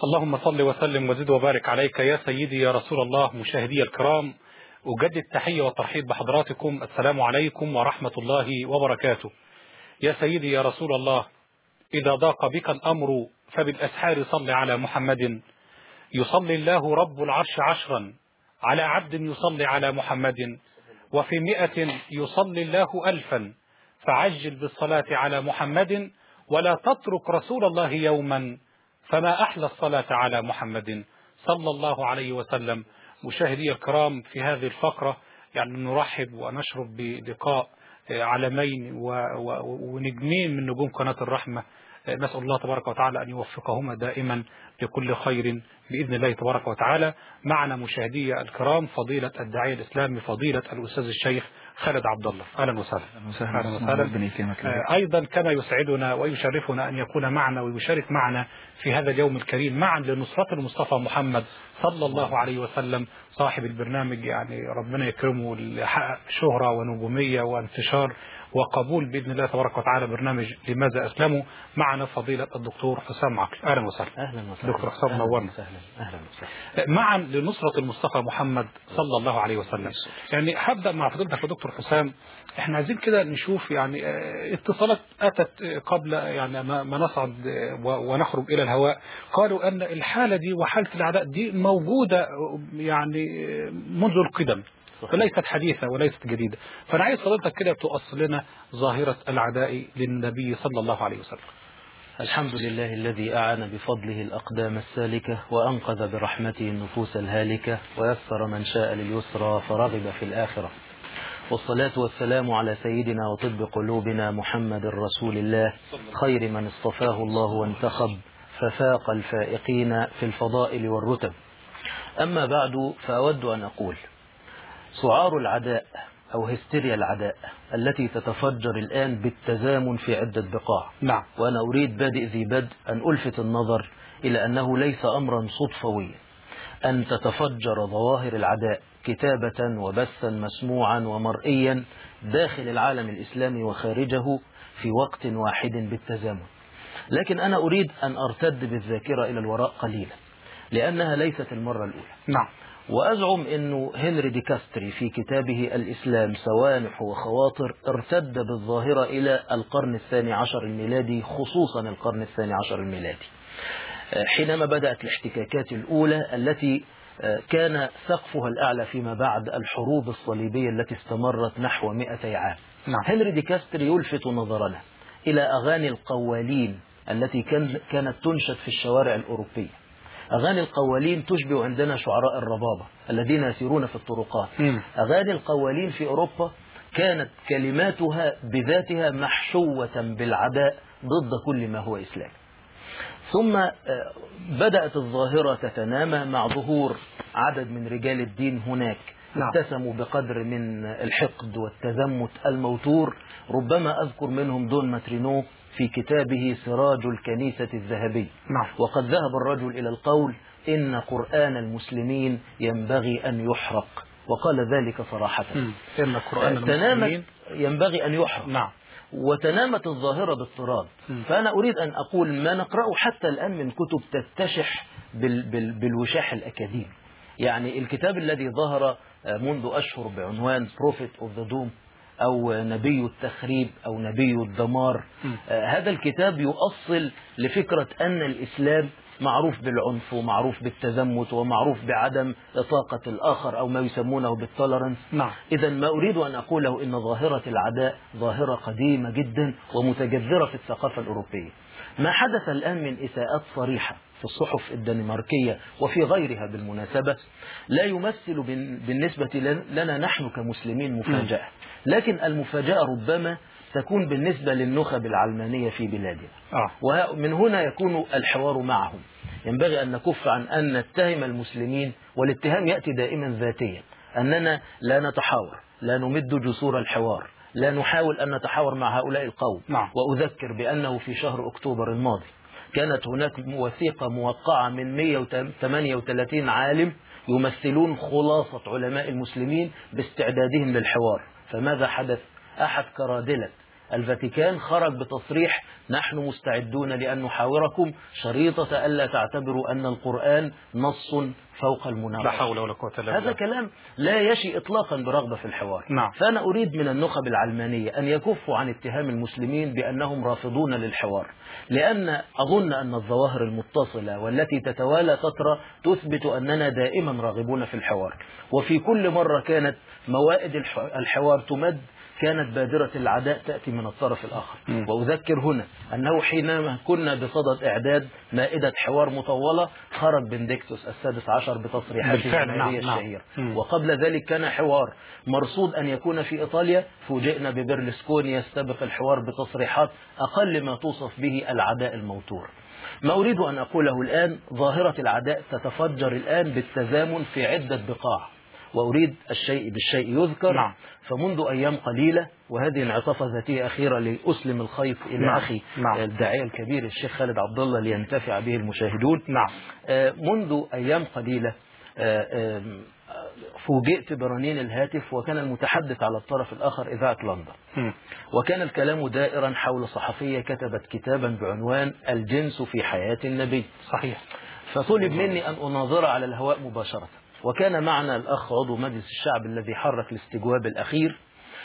اللهم صل وسلم وزد وبارك عليك يا سيدي يا رسول الله مشاهدي الكرام أجدد التحية والترحيب بحضراتكم السلام عليكم ورحمة الله وبركاته يا سيدي يا رسول الله إذا ضاق بك الأمر فبالأسحار صل على محمد يصلي الله رب العرش عشرا على عبد يصلي على محمد وفي مئة يصلي الله ألفا فعجل بالصلاة على محمد ولا تترك رسول الله يوما فما أحلى الصلاة على محمد صلى الله عليه وسلم مشاهدي الكرام في هذه الفقرة يعني نرحب ونشرب بلقاء علمين ونجمين من نجوم قناة الرحمة نسأل الله تبارك وتعالى أن يوفقهما دائما لكل خير بإذن الله تبارك وتعالى معنا مشاهدي الكرام فضيلة الداعية الإسلامي فضيلة الأستاذ الشيخ خالد عبد الله أهلا وسهلا أهلا وسهلا أيضا كما يسعدنا ويشرفنا أن يكون معنا ويشارك معنا في هذا اليوم الكريم معا لنصرة المصطفى محمد صلى الله عليه وسلم صاحب البرنامج يعني ربنا يكرمه لحقق شهرة ونجومية وانتشار وقبول بإذن الله تبارك وتعالى برنامج لماذا أسلموا معنا فضيلة الدكتور حسام عقل أهلا وسهلا أهلا وسهلا دكتور حسام نورنا أهلا أهلا وسهلا معا لنصرة المصطفى محمد صلى الله عليه وسلم يعني هبدأ مع فضيلتك يا دكتور حسام احنا عايزين كده نشوف يعني اتصالات أتت قبل يعني ما نصعد ونخرج إلى الهواء قالوا أن الحالة دي وحالة الأعداء دي موجودة يعني منذ القدم وليست حديثة وليست جديدة فأنا عايز فضيلتك كده تؤصل لنا ظاهرة العداء للنبي صلى الله عليه وسلم الحمد لله الذي أعان بفضله الأقدام السالكة وأنقذ برحمته النفوس الهالكة ويسر من شاء لليسرى فرغب في الآخرة والصلاة والسلام على سيدنا وطب قلوبنا محمد رسول الله خير من اصطفاه الله وانتخب ففاق الفائقين في الفضائل والرتب أما بعد فأود أن أقول سعار العداء أو هستيريا العداء التي تتفجر الآن بالتزامن في عدة بقاع نعم وأنا أريد بادئ ذي بدء أن ألفت النظر إلى أنه ليس أمرا صدفويا أن تتفجر ظواهر العداء كتابة وبثا مسموعا ومرئيا داخل العالم الإسلامي وخارجه في وقت واحد بالتزامن لكن أنا أريد أن أرتد بالذاكرة إلى الوراء قليلا لأنها ليست المرة الأولى نعم وأزعم أنه هنري دي كاستري في كتابه الإسلام سوانح وخواطر ارتد بالظاهرة إلى القرن الثاني عشر الميلادي خصوصا القرن الثاني عشر الميلادي حينما بدأت الاحتكاكات الأولى التي كان سقفها الأعلى فيما بعد الحروب الصليبية التي استمرت نحو 200 عام نعم. هنري دي كاستري يلفت نظرنا إلى أغاني القوالين التي كانت تنشد في الشوارع الأوروبية أغاني القوالين تشبه عندنا شعراء الربابة الذين يسيرون في الطرقات مم. أغاني القوالين في أوروبا كانت كلماتها بذاتها محشوة بالعداء ضد كل ما هو إسلام ثم بدأت الظاهرة تتنامى مع ظهور عدد من رجال الدين هناك نعم. اتسموا بقدر من الحقد والتزمت الموتور ربما أذكر منهم دون ماترينو في كتابه سراج الكنيسة الذهبي نعم. وقد ذهب الرجل إلى القول إن قرآن المسلمين ينبغي أن يحرق وقال ذلك صراحة مم. إن قرآن تنامت المسلمين ينبغي أن يحرق نعم وتنامت الظاهرة باضطراد مم. فأنا أريد أن أقول ما نقرأه حتى الآن من كتب تتشح بال بال بالوشاح الأكاديمي يعني الكتاب الذي ظهر منذ أشهر بعنوان Prophet of the Doom أو نبي التخريب أو نبي الدمار مم. آه، هذا الكتاب يؤصل لفكرة أن الإسلام معروف بالعنف ومعروف بالتزمت ومعروف بعدم إطاقة الآخر أو ما يسمونه بالتولرنس نعم إذا ما أريد أن أقوله إن ظاهرة العداء ظاهرة قديمة جدا ومتجذرة في الثقافة الأوروبية ما حدث الآن من إساءات صريحة في الصحف الدنماركية وفي غيرها بالمناسبة لا يمثل بال- بالنسبة لن- لنا نحن كمسلمين مفاجأة لكن المفاجأة ربما تكون بالنسبة للنخب العلمانية في بلادنا آه. ومن هنا يكون الحوار معهم ينبغي أن نكف عن أن نتهم المسلمين والاتهام يأتي دائما ذاتيا أننا لا نتحاور لا نمد جسور الحوار لا نحاول أن نتحاور مع هؤلاء القوم نعم. وأذكر بأنه في شهر أكتوبر الماضي كانت هناك وثيقة موقعة من 138 عالم يمثلون خلاصة علماء المسلمين باستعدادهم للحوار فماذا حدث أحد كرادلة الفاتيكان خرج بتصريح نحن مستعدون لأن نحاوركم شريطة ألا تعتبروا أن القرآن نص فوق لا المناظرة حول ولا قوة إلا هذا بالله كلام لا يشي إطلاقا برغبة في الحوار نعم. فأنا أريد من النخب العلمانية أن يكفوا عن اتهام المسلمين بأنهم رافضون للحوار لأن أظن أن الظواهر المتصلة والتي تتوالى تترى تثبت أننا دائما راغبون في الحوار وفي كل مرة كانت موائد الح- الحوار تمد كانت بادرة العداء تأتي من الطرف الآخر مم. وأذكر هنا أنه حينما كنا بصدد إعداد مائدة حوار مطولة خرج بنديكتوس السادس عشر بتصريحاته بالفعل، نعم، النارية نعم. الشهيرة مم. وقبل ذلك كان حوار مرصود أن يكون في إيطاليا فوجئنا ببرلسكوني يستبق الحوار بتصريحات أقل ما توصف به العداء الموتور ما أريد أن أقوله الآن ظاهرة العداء تتفجر الآن بالتزامن في عدة بقاع وأريد الشيء بالشيء يذكر نعم. فمنذ أيام قليلة وهذه انعطافة ذاتية أخيرة لأسلم الخيط إلى نعم. أخي نعم. الداعية الكبير الشيخ خالد عبد الله لينتفع به المشاهدون نعم آه، منذ أيام قليلة آه، آم، آه، فوجئت برنين الهاتف وكان المتحدث على الطرف الآخر إذاعة لندن مم. وكان الكلام دائرا حول صحفية كتبت كتابا بعنوان الجنس في حياة النبي صحيح فطلب مني أن أناظر على الهواء مباشرة وكان معنا الأخ عضو مجلس الشعب الذي حرك الاستجواب الأخير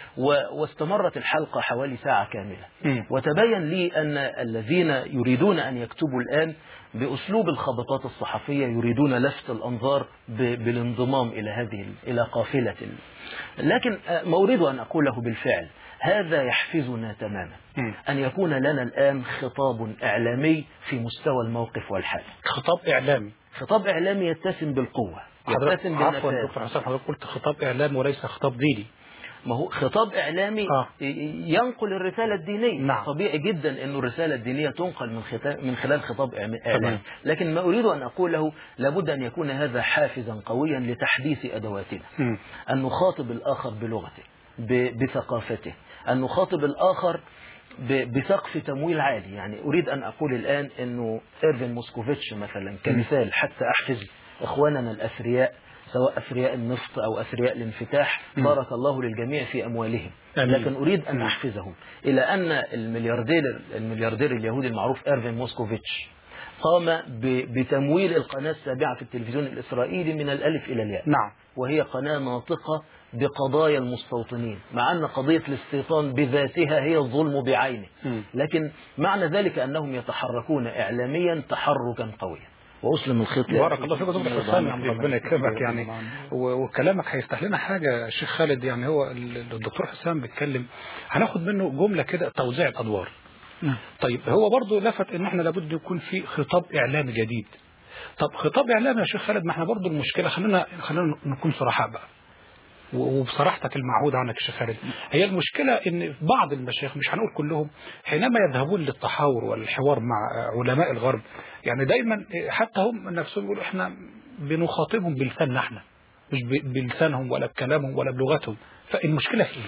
و- واستمرت الحلقة حوالي ساعة كاملة مم. وتبين لي أن الذين يريدون أن يكتبوا الآن بأسلوب الخبطات الصحفية يريدون لفت الأنظار ب- بالانضمام إلى هذه ال- إلى قافلة ال- لكن آه، ما أريد أن أقوله بالفعل هذا يحفزنا تماما مم. أن يكون لنا الآن خطاب إعلامي في مستوى الموقف والحال خطاب إعلامي خطاب إعلامي يتسم بالقوة حضرتك يتسم عفوا بالنفاذ دكتور حسام حضرتك قلت خطاب إعلامي وليس خطاب ديني ما هو خطاب إعلامي آه. ينقل الرسالة الدينية نعم. طبيعي جدا أن الرسالة الدينية تنقل من, خطاب من خلال خطاب إعلامي تمام. لكن ما أريد أن أقوله لابد أن يكون هذا حافزا قويا لتحديث أدواتنا مم. أن نخاطب الآخر بلغته ب- بثقافته أن نخاطب الآخر ب- بسقف تمويل عالي يعني أريد أن أقول الآن أنه إيرفين موسكوفيتش مثلا كمثال حتى أحفز إخواننا الأثرياء سواء أثرياء النفط أو أثرياء الانفتاح مم. بارك الله للجميع في أموالهم آمين. لكن أريد أن مم. أحفزهم إلى أن الملياردير الملياردير اليهودي المعروف إيرفين موسكوفيتش قام ب- بتمويل القناة السابعة في التلفزيون الإسرائيلي من الألف إلى الياء نعم وهي قناة ناطقة بقضايا المستوطنين مع أن قضية الاستيطان بذاتها هي الظلم بعينه مم. لكن معنى ذلك أنهم يتحركون إعلاميا تحركا قويا وأسلم الخيط بارك الله فيك يا دكتور حسام يا عم ربنا يكرمك يعني و- وكلامك هيفتح لنا حاجة يا شيخ خالد يعني هو ال- الدكتور حسام بيتكلم هناخد منه جملة كده توزيع الأدوار طيب هو برضه لفت ان احنا لابد يكون في خطاب اعلامي جديد طب خطاب اعلامي يا شيخ خالد ما احنا برضه المشكله خلينا خلينا نكون صراحه بقى و- وبصراحتك المعهودة عنك يا شيخ خالد هي المشكلة ان بعض المشايخ مش هنقول كلهم حينما يذهبون للتحاور والحوار مع علماء الغرب يعني دايما حتى هم نفسهم يقولوا احنا بنخاطبهم بلساننا احنا مش ب- بلسانهم ولا بكلامهم ولا بلغتهم فالمشكلة في ايه؟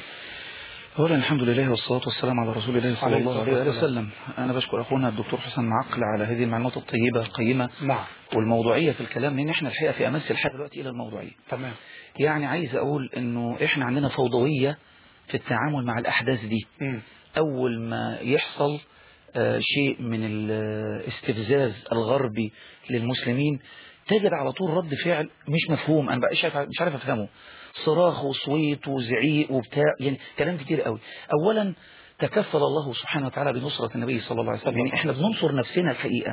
أولا الحمد لله والصلاة والسلام على رسول الله صلى عليه الله الصلاة عليه والسلام. وسلم أنا بشكر أخونا الدكتور حسن معقل على هذه المعلومات الطيبة القيمة نعم والموضوعية في الكلام لأن احنا الحقيقة في أمس الحاجة دلوقتي إلى الموضوعية تمام يعني عايز أقول إنه احنا عندنا فوضوية في التعامل مع الأحداث دي مم. أول ما يحصل آه، شيء من الاستفزاز الغربي للمسلمين تجد على طول رد فعل مش مفهوم أنا بقى مش عارف مش عارف أفهمه صراخ وصويت وزعيق وبتاع يعني كلام كتير قوي أولا تكفل الله سبحانه وتعالى بنصرة النبي صلى الله عليه وسلم يعني احنا بننصر نفسنا الحقيقة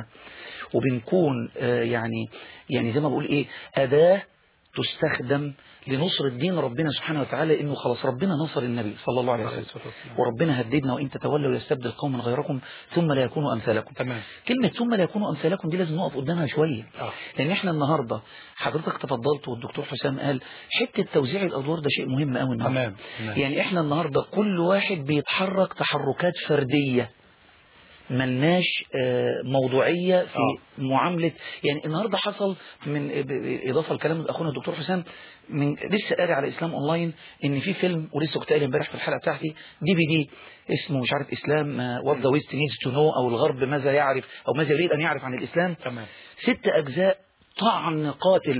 وبنكون آه، يعني يعني زي ما بقول ايه أداة تستخدم لنصرة دين ربنا سبحانه وتعالى انه خلاص ربنا نصر النبي صلى الله عليه عليه وسلم الصلاة والسلام. وربنا هددنا وإن تتولوا يستبدل قوما غيركم ثم لا يكونوا أمثالكم تمام كلمة ثم لا يكونوا أمثالكم دي لازم نقف قدامها شوية اه لأن احنا النهاردة حضرتك تفضلت والدكتور حسام قال حتة توزيع الأدوار ده شيء مهم قوي النهاردة تمام تمام. يعني احنا النهاردة كل واحد بيتحرك تحركات فردية ملناش آه، موضوعية في آه. معاملة يعني النهاردة حصل من ب- ب- إضافة لكلام أخونا الدكتور حسام من لسه قاري على إسلام أونلاين إن في فيلم ولسه كنت قاري امبارح في الحلقة بتاعتي دي في دي اسمه مش عارف إسلام وات ذا ويست نيدز تو نو أو الغرب ماذا يعرف أو ماذا يريد أن يعرف عن الإسلام تمام ست أجزاء طعن قاتل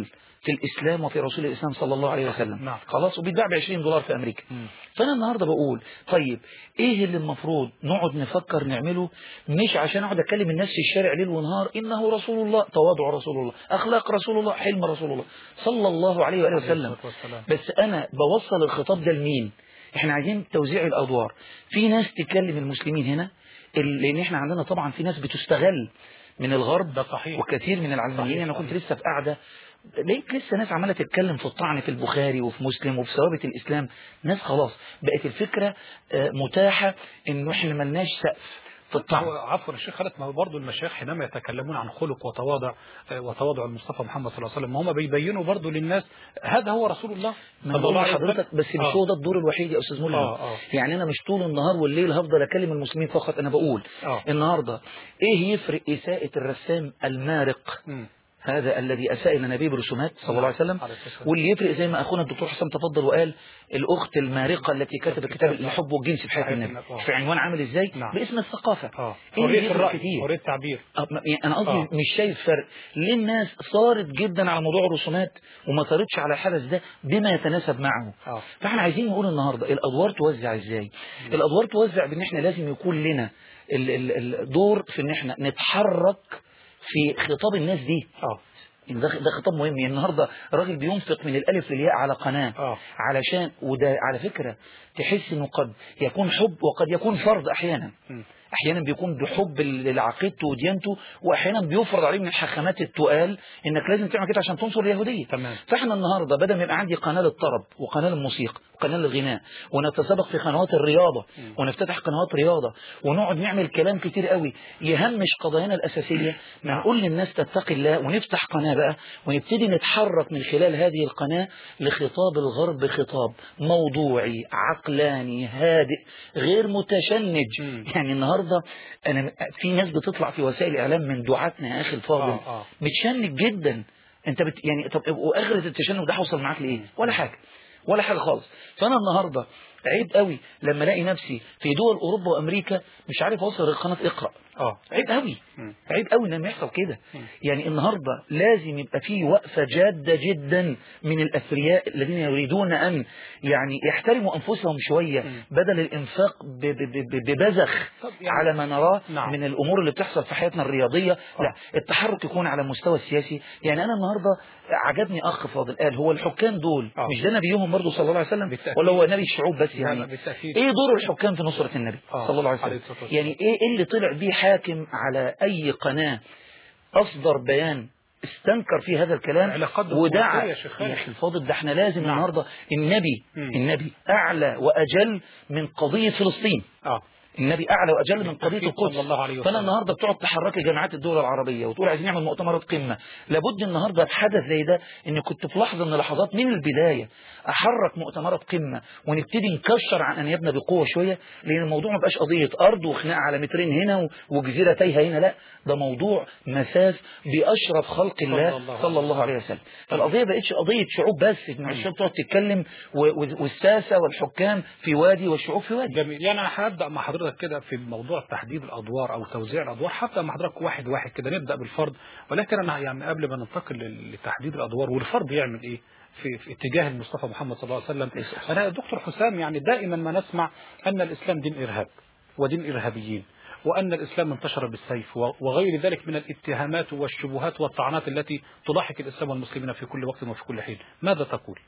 في الإسلام وفي رسول الإسلام صلى الله عليه وسلم نعم. خلاص وبيتباع ب 20 دولار في أمريكا مم. فأنا النهاردة بقول طيب إيه اللي المفروض نقعد نفكر نعمله مش عشان أقعد أكلم الناس في الشارع ليل ونهار إنه رسول الله تواضع رسول الله أخلاق رسول الله حلم رسول الله صلى الله عليه وآله وسلم الصلاة والسلام. بس أنا بوصل الخطاب ده لمين احنا عايزين توزيع الأدوار في ناس تكلم المسلمين هنا ال- لأن احنا عندنا طبعا في ناس بتستغل من الغرب ده صحيح وكثير من العلمانيين صحيح، انا كنت صحيح. لسه في قاعده لقيت لسه ناس عماله تتكلم في الطعن في البخاري وفي مسلم وفي ثوابت الاسلام ناس خلاص بقت الفكره آه، متاحه انه احنا ملناش سقف في هو الطعن عفوا الشيخ خالد ما هو برضه المشايخ حينما يتكلمون عن خلق وتواضع آه، وتواضع المصطفى محمد صلى الله عليه وسلم هم بيبينوا برضه للناس هذا هو رسول الله ما صلى بقول الله عليه وسلم. لحضرتك بس مش آه. هو ده الدور الوحيد يا استاذ ملهم آه، آه. يعني انا مش طول النهار والليل هفضل اكلم المسلمين فقط انا بقول آه. النهارده ايه يفرق اساءه الرسام المارق مم. هذا الذي اساء الى النبي برسومات صلى الله عليه وسلم عليه الصلاة والسلام. واللي يفرق زي ما اخونا الدكتور حسام تفضل وقال الاخت المارقه التي كتبت كتاب الحب والجنس في حياه حياة النبي النبي. آه. في عنوان عامل ازاي نعم. باسم الثقافه اه إيه اللي حرية يفرق الرأي كتير حرية التعبير أه، ما- يعني انا قصدي آه. مش شايف فرق ليه الناس صارت جدا على موضوع الرسومات وما صارتش على الحدث ده بما يتناسب معه اه فاحنا عايزين نقول النهارده الادوار توزع ازاي الادوار توزع بان احنا لازم يكون لنا ال- ال- الدور في ان احنا نتحرك في خطاب الناس دي اه إن ده ده خطاب مهم يعني النهارده راجل بينفق من الالف للياء على قناه اه علشان وده على فكره تحس انه قد يكون حب وقد يكون فرض احيانا مم. احيانا بيكون بحب ل- لعقيدته وديانته واحيانا بيفرض عليه من الحاخامات التقال انك لازم تعمل كده عشان تنصر اليهوديه تمام فاحنا النهارده بدل ما يبقى عندي قناه للطرب وقناه للموسيقى وقناه للغناء ونتسابق في قنوات الرياضه مم. ونفتتح قنوات رياضه ونقعد نعمل كلام كتير قوي يهمش قضايانا الاساسيه ما نعم. نقول للناس تتقي الله ونفتح قناه بقى ونبتدي نتحرك من خلال هذه القناه لخطاب الغرب خطاب موضوعي عقلاني هادئ غير متشنج مم. يعني النهارده انا في ناس بتطلع في وسائل الاعلام من دعاتنا يا اخي الفاضل اه اه متشنج جدا انت بت يعني طب واخره التشنج ده هوصل معاك لايه ولا حاجه ولا حاجه خالص فانا النهارده عيب قوي لما الاقي نفسي في دول اوروبا وامريكا مش عارف اوصل لقناه اقرا اه عيب قوي مم. عيب قوي لما يحصل كده مم. يعني النهارده لازم يبقى في وقفه جاده جدا من الاثرياء الذين يريدون ان يعني يحترموا انفسهم شويه مم. بدل الانفاق ب- ب- ب- ببذخ طب يعني- على ما نراه نعم. من الامور اللي بتحصل في حياتنا الرياضيه لا التحرك يكون على المستوى السياسي يعني انا النهارده عجبني اخ فاضل قال هو الحكام دول آه. مش ده نبيهم برضه صلى الله عليه وسلم بالتأكيد. ولا هو نبي الشعوب بس لا، لا، يعني بالتأكيد. ايه دور الحكام في نصره النبي آه. صلى الله عليه عليه وسلم الصلاة والسلام. يعني ايه اللي طلع بيه حاكم على اي قناه اصدر بيان استنكر فيه هذا الكلام علاقات ودعا دبلوماسية يا شيخ خالد. يا اخي الفاضل ده احنا لازم نعم. النهارده النبي مم. النبي اعلى واجل من قضيه فلسطين اه النبي اعلى واجل من قضيه بالتأكيد القدس صلى الله عليه وسلم. فانا النهارده بتقعد تحركي جامعات الدول العربيه وتقول عايزين نعمل مؤتمرات قمه لابد النهارده في حدث زي ده ان كنت في لحظه من اللحظات من البدايه احرك مؤتمرات قمه ونبتدي نكشر عن انيابنا بقوه شويه لان الموضوع ما بقاش قضيه ارض وخناقه على مترين هنا و- وجزيره تايهه هنا لا ده موضوع مساس باشرف خلق الله الله صلى الله عليه وسلم فالقضيه بقتش قضيه شعوب بس ان الشعوب تقعد تتكلم و- و- والساسه والحكام في وادي والشعوب في وادي جميل يعني انا هبدا مع حضرتك كده في موضوع تحديد الادوار او توزيع الادوار هبدا مع حضرتك واحد واحد كده نبدا بالفرد ولكن انا يعني قبل ما ننتقل لل- لتحديد الادوار والفرد يعمل ايه في, في اتجاه المصطفى محمد صلى الله عليه وسلم انا يا دكتور حسام يعني دائما ما نسمع ان الاسلام دين ارهاب ودين ارهابيين وان الاسلام انتشر بالسيف و- وغير ذلك من الاتهامات والشبهات والطعنات التي تلاحق الاسلام والمسلمين في كل وقت وفي كل حين ماذا تقول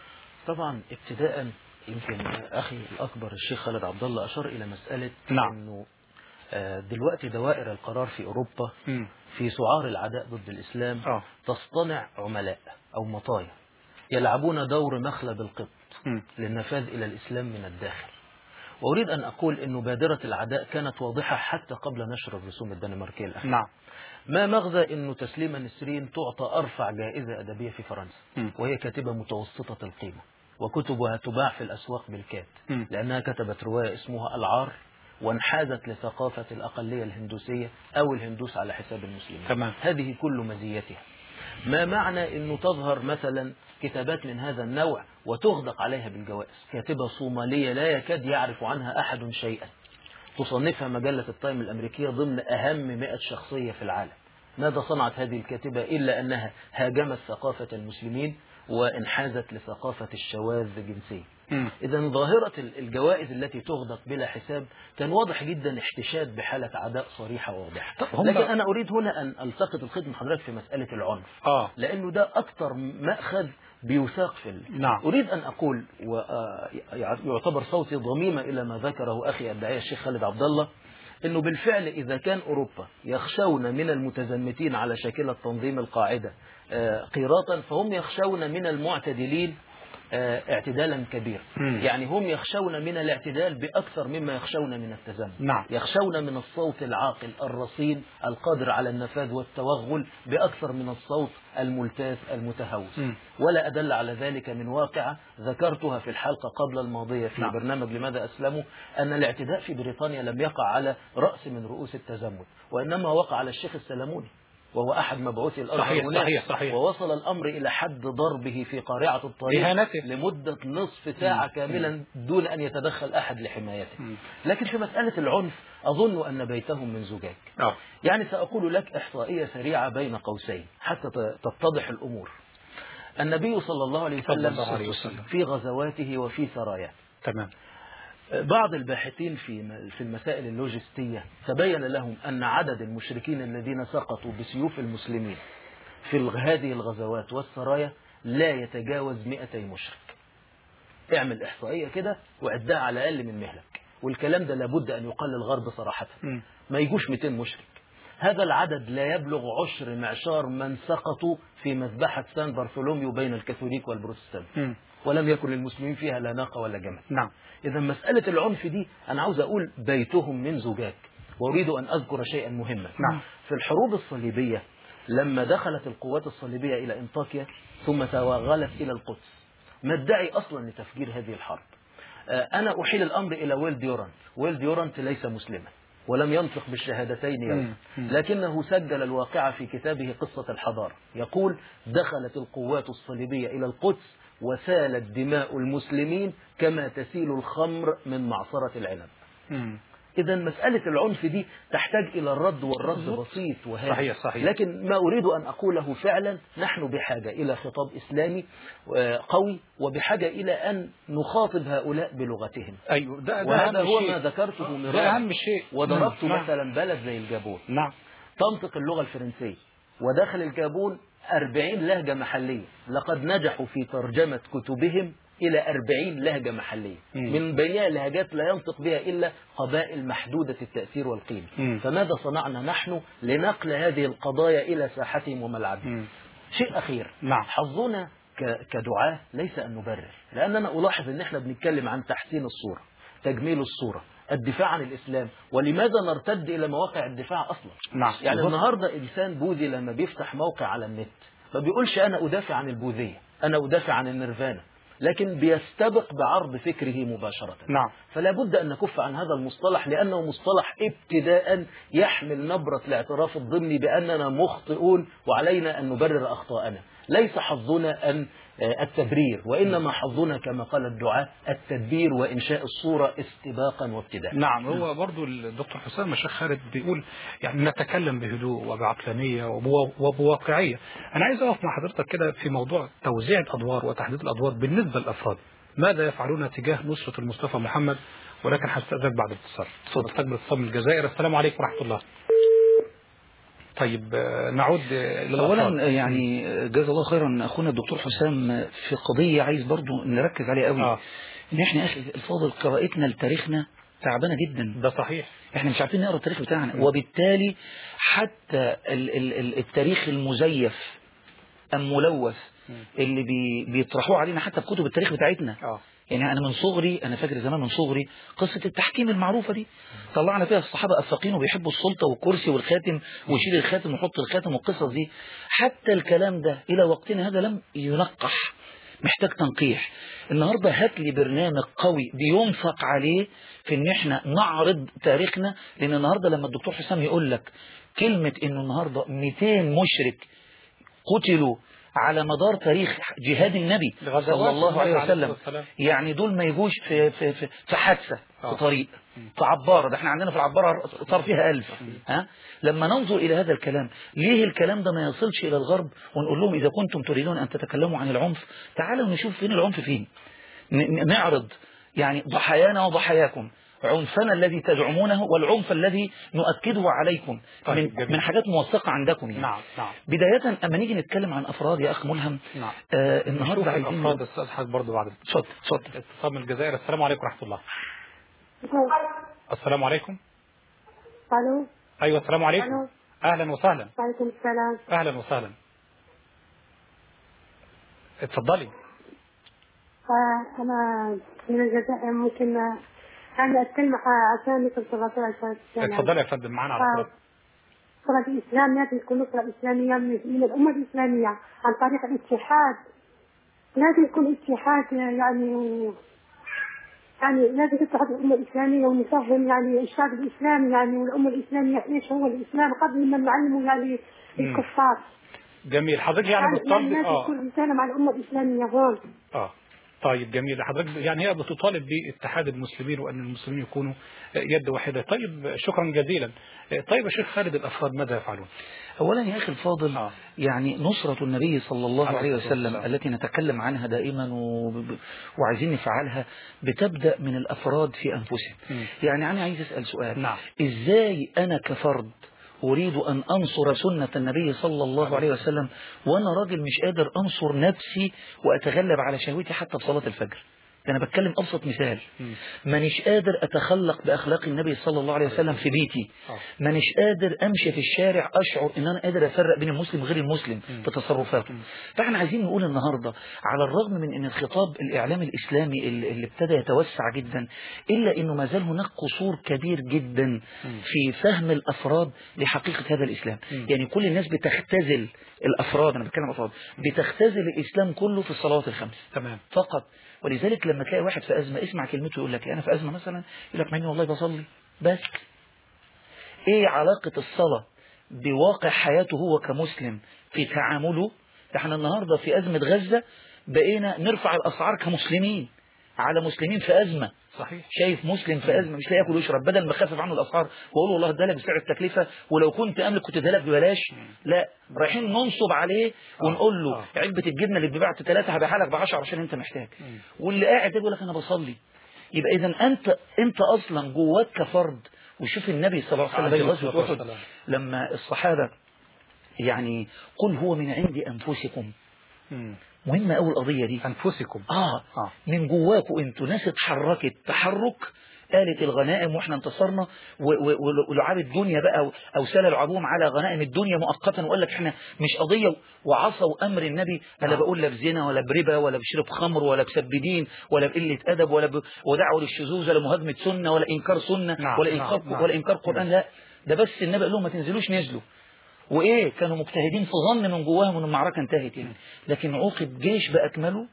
طبعا ابتداء يمكن اخي الاكبر الشيخ خالد عبد الله اشار الى مساله نعم. انه آه، دلوقتي دوائر القرار في اوروبا مم. في سعار العداء ضد الاسلام اه تصطنع عملاء او مطايا يلعبون دور مخلب القط مم. للنفاذ الى الاسلام من الداخل واريد ان اقول ان بادره العداء كانت واضحه حتى قبل نشر الرسوم الدنماركيه الاخيره نعم ما مغزى انه تسليمة نسرين تعطى ارفع جائزة ادبية في فرنسا مم. وهي كاتبة متوسطة القيمة وكتبها تباع في الاسواق بالكاد مم. لانها كتبت رواية اسمها العار وانحازت لثقافة الاقلية الهندوسية او الهندوس على حساب المسلمين تمام. هذه كل مزيتها ما معنى انه تظهر مثلا كتابات من هذا النوع وتغدق عليها بالجوائز كاتبة صومالية لا يكاد يعرف عنها احد شيئا تصنفها مجلة التايم الأمريكية ضمن أهم 100 شخصية في العالم ماذا صنعت هذه الكاتبة إلا أنها هاجمت ثقافة المسلمين وانحازت لثقافة الشواذ جنسيا مم. إذا ظاهرة ال- الجوائز التي تغدق بلا حساب كان واضح جدا احتشاد بحالة عداء صريحة واضحة طب هم- لكن أنا أريد هنا أن ألتقط الخيط من حضرتك في مسألة العنف اه لأنه ده أكثر مأخذ بيساق في ال... نعم. أريد أن أقول ويعتبر صوتي ضميمة إلى ما ذكره أخي الداعية الشيخ خالد عبد الله أنه بالفعل إذا كان أوروبا يخشون من المتزمتين على شاكلة تنظيم القاعدة آه، قيراطا فهم يخشون من المعتدلين آه، اعتدالا كبيرا مم. يعني هم يخشون من الاعتدال بأكثر مما يخشون من التزمت نعم. يخشون من الصوت العاقل الرصين القادر على النفاذ والتوغل بأكثر من الصوت الملتاث المتهوس مم. ولا أدل على ذلك من واقعة ذكرتها في الحلقة قبل الماضية في نعم. برنامج لماذا أسلموا أن الاعتداء في بريطانيا لم يقع على رأس من رؤوس التزمت وإنما وقع على الشيخ السلموني وهو أحد مبعوثي الأزهر صحيح، هناك صحيح، صحيح. ووصل الأمر إلى حد ضربه في قارعة الطريق إهانته. لمدة نصف ساعة كاملا دون أن يتدخل أحد لحمايته مم. لكن في مسألة العنف أظن أن بيتهم من زجاج اه يعني سأقول لك إحصائية سريعة بين قوسين حتى ت- تتضح الأمور النبي صلى الله عليه صلى وسلم الله عليه وسلم. في غزواته وفي سراياه تمام بعض الباحثين في في المسائل اللوجستية تبين لهم أن عدد المشركين الذين سقطوا بسيوف المسلمين في الغ- هذه الغزوات والسرايا لا يتجاوز 200 مشرك اعمل إحصائية كده وعدها على أقل من مهلك والكلام ده لابد أن يقال للغرب صراحة مم. ما يجوش 200 مشرك هذا العدد لا يبلغ عشر معشار من سقطوا في مذبحة سان بارثولوميو بين الكاثوليك والبروتستانت مم. ولم يكن للمسلمين فيها لا ناقة ولا جمل نعم إذا مسألة العنف دي أنا عاوز أقول بيتهم من زجاج وأريد أن أذكر شيئا مهما نعم. في الحروب الصليبية لما دخلت القوات الصليبية إلى إنطاكيا ثم توغلت إلى القدس ما ادعي أصلا لتفجير هذه الحرب آه، أنا أحيل الأمر إلى ويل ديورانت ويل ديورانت ليس مسلما ولم ينطق بالشهادتين يوم مم. مم. لكنه سجل الواقعة في كتابه قصة الحضارة يقول دخلت القوات الصليبية إلى القدس وسالت دماء المسلمين كما تسيل الخمر من معصرة العنب مم. إذا مسألة العنف دي تحتاج إلى الرد والرد بالضبط. بسيط وهادئ صحيح، صحيح. لكن ما أريد أن أقوله فعلا نحن بحاجة إلى خطاب إسلامي آه، قوي وبحاجة إلى أن نخاطب هؤلاء بلغتهم ايوه ده ده وهذا أهم هو شيء. ما ذكرته ده مرارا اهم شيء وضربت نعم. مثلا بلد زي الجابون نعم تنطق اللغة الفرنسية وداخل الجابون أربعين لهجة محلية لقد نجحوا في ترجمة كتبهم إلى أربعين لهجة محلية مم. من بينها لهجات لا ينطق بها إلا قبائل محدودة التأثير والقيمة مم. فماذا صنعنا نحن لنقل هذه القضايا إلى ساحتهم وملعبهم مم. شيء أخير نعم. حظنا ك- كدعاة ليس أن نبرر لأن أنا ألاحظ أن احنا بنتكلم عن تحسين الصورة تجميل الصورة الدفاع عن الإسلام ولماذا نرتد إلى مواقع الدفاع أصلا نعم. يعني بالضبط. النهاردة إنسان بوذي لما بيفتح موقع على النت ما بيقولش أنا أدافع عن البوذية أنا أدافع عن النيرفانا لكن بيستبق بعرض فكره مباشرة نعم فلا بد أن نكف عن هذا المصطلح لأنه مصطلح ابتداء يحمل نبرة الاعتراف الضمني بأننا مخطئون وعلينا أن نبرر أخطاءنا ليس حظنا أن آه، التبرير وإنما حظنا كما قال الدعاء التدبير وإنشاء الصورة استباقا وابتداء نعم هو برضو الدكتور حسام الشيخ خالد بيقول يعني نتكلم بهدوء وبعقلانية وبوا- وبواقعية أنا عايز أقف مع حضرتك كده في موضوع توزيع الأدوار وتحديد الأدوار بالنسبة للأفراد ماذا يفعلون تجاه نصرة المصطفى محمد ولكن هستأذنك بعد الاتصال نستقبل اتصال من الجزائر السلام عليكم ورحمة الله طيب آه، نعود آه، للأفراد اولا يعني جزا الله خيرا اخونا الدكتور حسام في قضيه عايز برضو نركز عليها قوي آه. ان احنا يا اخي الفاضل قراءتنا لتاريخنا تعبانه جدا ده صحيح احنا مش عارفين نقرا التاريخ بتاعنا وبالتالي حتى ال ال ال التاريخ المزيف الملوث اللي بي بيطرحوه علينا حتى في كتب التاريخ بتاعتنا اه يعني انا من صغري انا فاكر زمان من صغري قصه التحكيم المعروفه دي طلعنا فيها الصحابه افاقين وبيحبوا السلطه والكرسي والخاتم ويشيل الخاتم ويحط الخاتم والقصص دي حتى الكلام ده الى وقتنا هذا لم ينقح محتاج تنقيح النهارده هات لي برنامج قوي بينفق عليه في ان احنا نعرض تاريخنا لان النهارده لما الدكتور حسام يقول لك كلمه انه النهارده 200 مشرك قتلوا على مدار تاريخ جهاد النبي لغزوات صلى الله النبي عليه عليه وسلم الصلاة والسلام. يعني دول ما يجوش في في في, في حادثة آه. في طريق في عبارة ده احنا عندنا في العبارة صار فيها ألف ها لما ننظر إلى هذا الكلام ليه الكلام ده ما يصلش إلى الغرب ونقول لهم إذا كنتم تريدون أن تتكلموا عن العنف تعالوا نشوف فين العنف فين ن- ن- نعرض يعني ضحايانا وضحاياكم عنفنا الذي تزعمونه والعنف الذي نؤكده عليكم طيب، من, جميل. من حاجات موثقة عندكم يعني. نعم نعم بداية أما نيجي نتكلم عن أفراد يا أخ ملهم نعم آه نشوف النهاردة عايزين الافراد استاذ حاج برضه بعد اتفضل اتفضل اتصال من الجزائر السلام عليكم ورحمه الله السلام عليكم الو ايوه السلام عليكم الو اهلا وسهلا وعليكم السلام اهلا وسهلا اتفضلي آه، انا من الجزائر ممكن آه، يعني اتكلم عشان مثل الرسول عشان اتفضلي يا فندم معانا على آه، طول نصرة الإسلام لازم تكون نصرة إسلامية من من الأمة الإسلامية عن طريق الاتحاد لازم يكون اتحاد يعني يعني لازم تتحد الأمة الإسلامية ونفهم يعني الشعب الإسلامي يعني والأمة الإسلامية إيش هو الإسلام قبل ما نعلمه يعني الكفار جميل حضرتك يعني يعني بتطالب لازم اه يكون رسالة مع الأمة الإسلامية هون اه طيب جميل حضرتك يعني هي بتطالب باتحاد المسلمين وان المسلمين يكونوا يد واحده طيب شكرا جزيلا طيب يا شيخ خالد الافراد ماذا يفعلون؟ أولا يا أخي الفاضل آه. يعني نصرة النبي صلى الله عليه عليه الصلاة وسلم والسلام. التي نتكلم عنها دائما وب- وعايزين نفعلها بتبدأ من الأفراد في أنفسهم مم. يعني أنا عايز أسأل سؤال نعم. إزاي أنا كفرد أريد أن أنصر سنة النبي صلى الله عليه وسلم وأنا راجل مش قادر أنصر نفسي وأتغلب على شهوتي حتى في صلاة الفجر ده أنا بتكلم أبسط مثال مم. مانيش قادر أتخلق بأخلاق النبي صلى الله عليه وسلم في بيتي آه. مانيش قادر أمشي في الشارع أشعر إن أنا قادر أفرق بين المسلم وغير المسلم في تصرفاته فإحنا عايزين نقول النهاردة على الرغم من أن الخطاب الإعلامي الإسلامي اللي اللي ابتدى يتوسع جدا إلا أنه ما زال هناك قصور كبير جدا في فهم الأفراد لحقيقة هذا الإسلام يعني كل الناس بتختزل الأفراد أنا بتكلم أفراد بتختزل الإسلام كله في الصلوات الخمس تمام فقط ولذلك لما تلاقي واحد في أزمة اسمع كلمته يقول لك أنا في أزمة مثلا يقول لك مع إني والله بصلي بس إيه علاقة الصلاة بواقع حياته هو كمسلم في تعامله ده احنا النهاردة في أزمة غزة بقينا نرفع الأسعار كمسلمين على مسلمين في أزمة صحيح شايف مسلم في أزمة مش لاقي ياكل ويشرب بدل ما اخفف عنه الأسعار وأقول له والله ادالك بسعر التكلفة ولو كنت أملك كنت ادالك ببلاش لا رايحين ننصب عليه ونقول له آه. علبة الجبنة اللي اتباعت ثلاثة هبيعها لك ب 10 عشان أنت محتاج واللي قاعد ده بيقول لك أنا بصلي يبقى إذا أنت أنت أصلا جواك كفرد وشوف النبي صلى الله عليه وسلم في عليه غزوة الصلاة أحد والسلام. لما الصحابة يعني قل هو من عند أنفسكم مم. مهمة أول القضية دي انفسكم آه آه. من جواكوا انتوا ناس اتحركت تحرك قالت الغنائم واحنا انتصرنا و- و- ولعاب الدنيا بقى و- او سال العبوم على غنائم الدنيا مؤقتا وقال لك احنا مش قضيه وعصوا امر النبي لا نعم. بقول لا بزنا ولا بربا ولا بشرب خمر ولا بسب دين ولا بقله ادب ولا ب... ودعوه للشذوذ ولا مهاجمه سنه ولا انكار سنه نعم، ولا نعم، انكار نعم. ولا انكار قران لا ده بس النبي قال لهم ما تنزلوش نزلوا وايه كانوا مجتهدين في ظن من جواهم ان المعركه انتهت يعني لكن عوقب جيش باكمله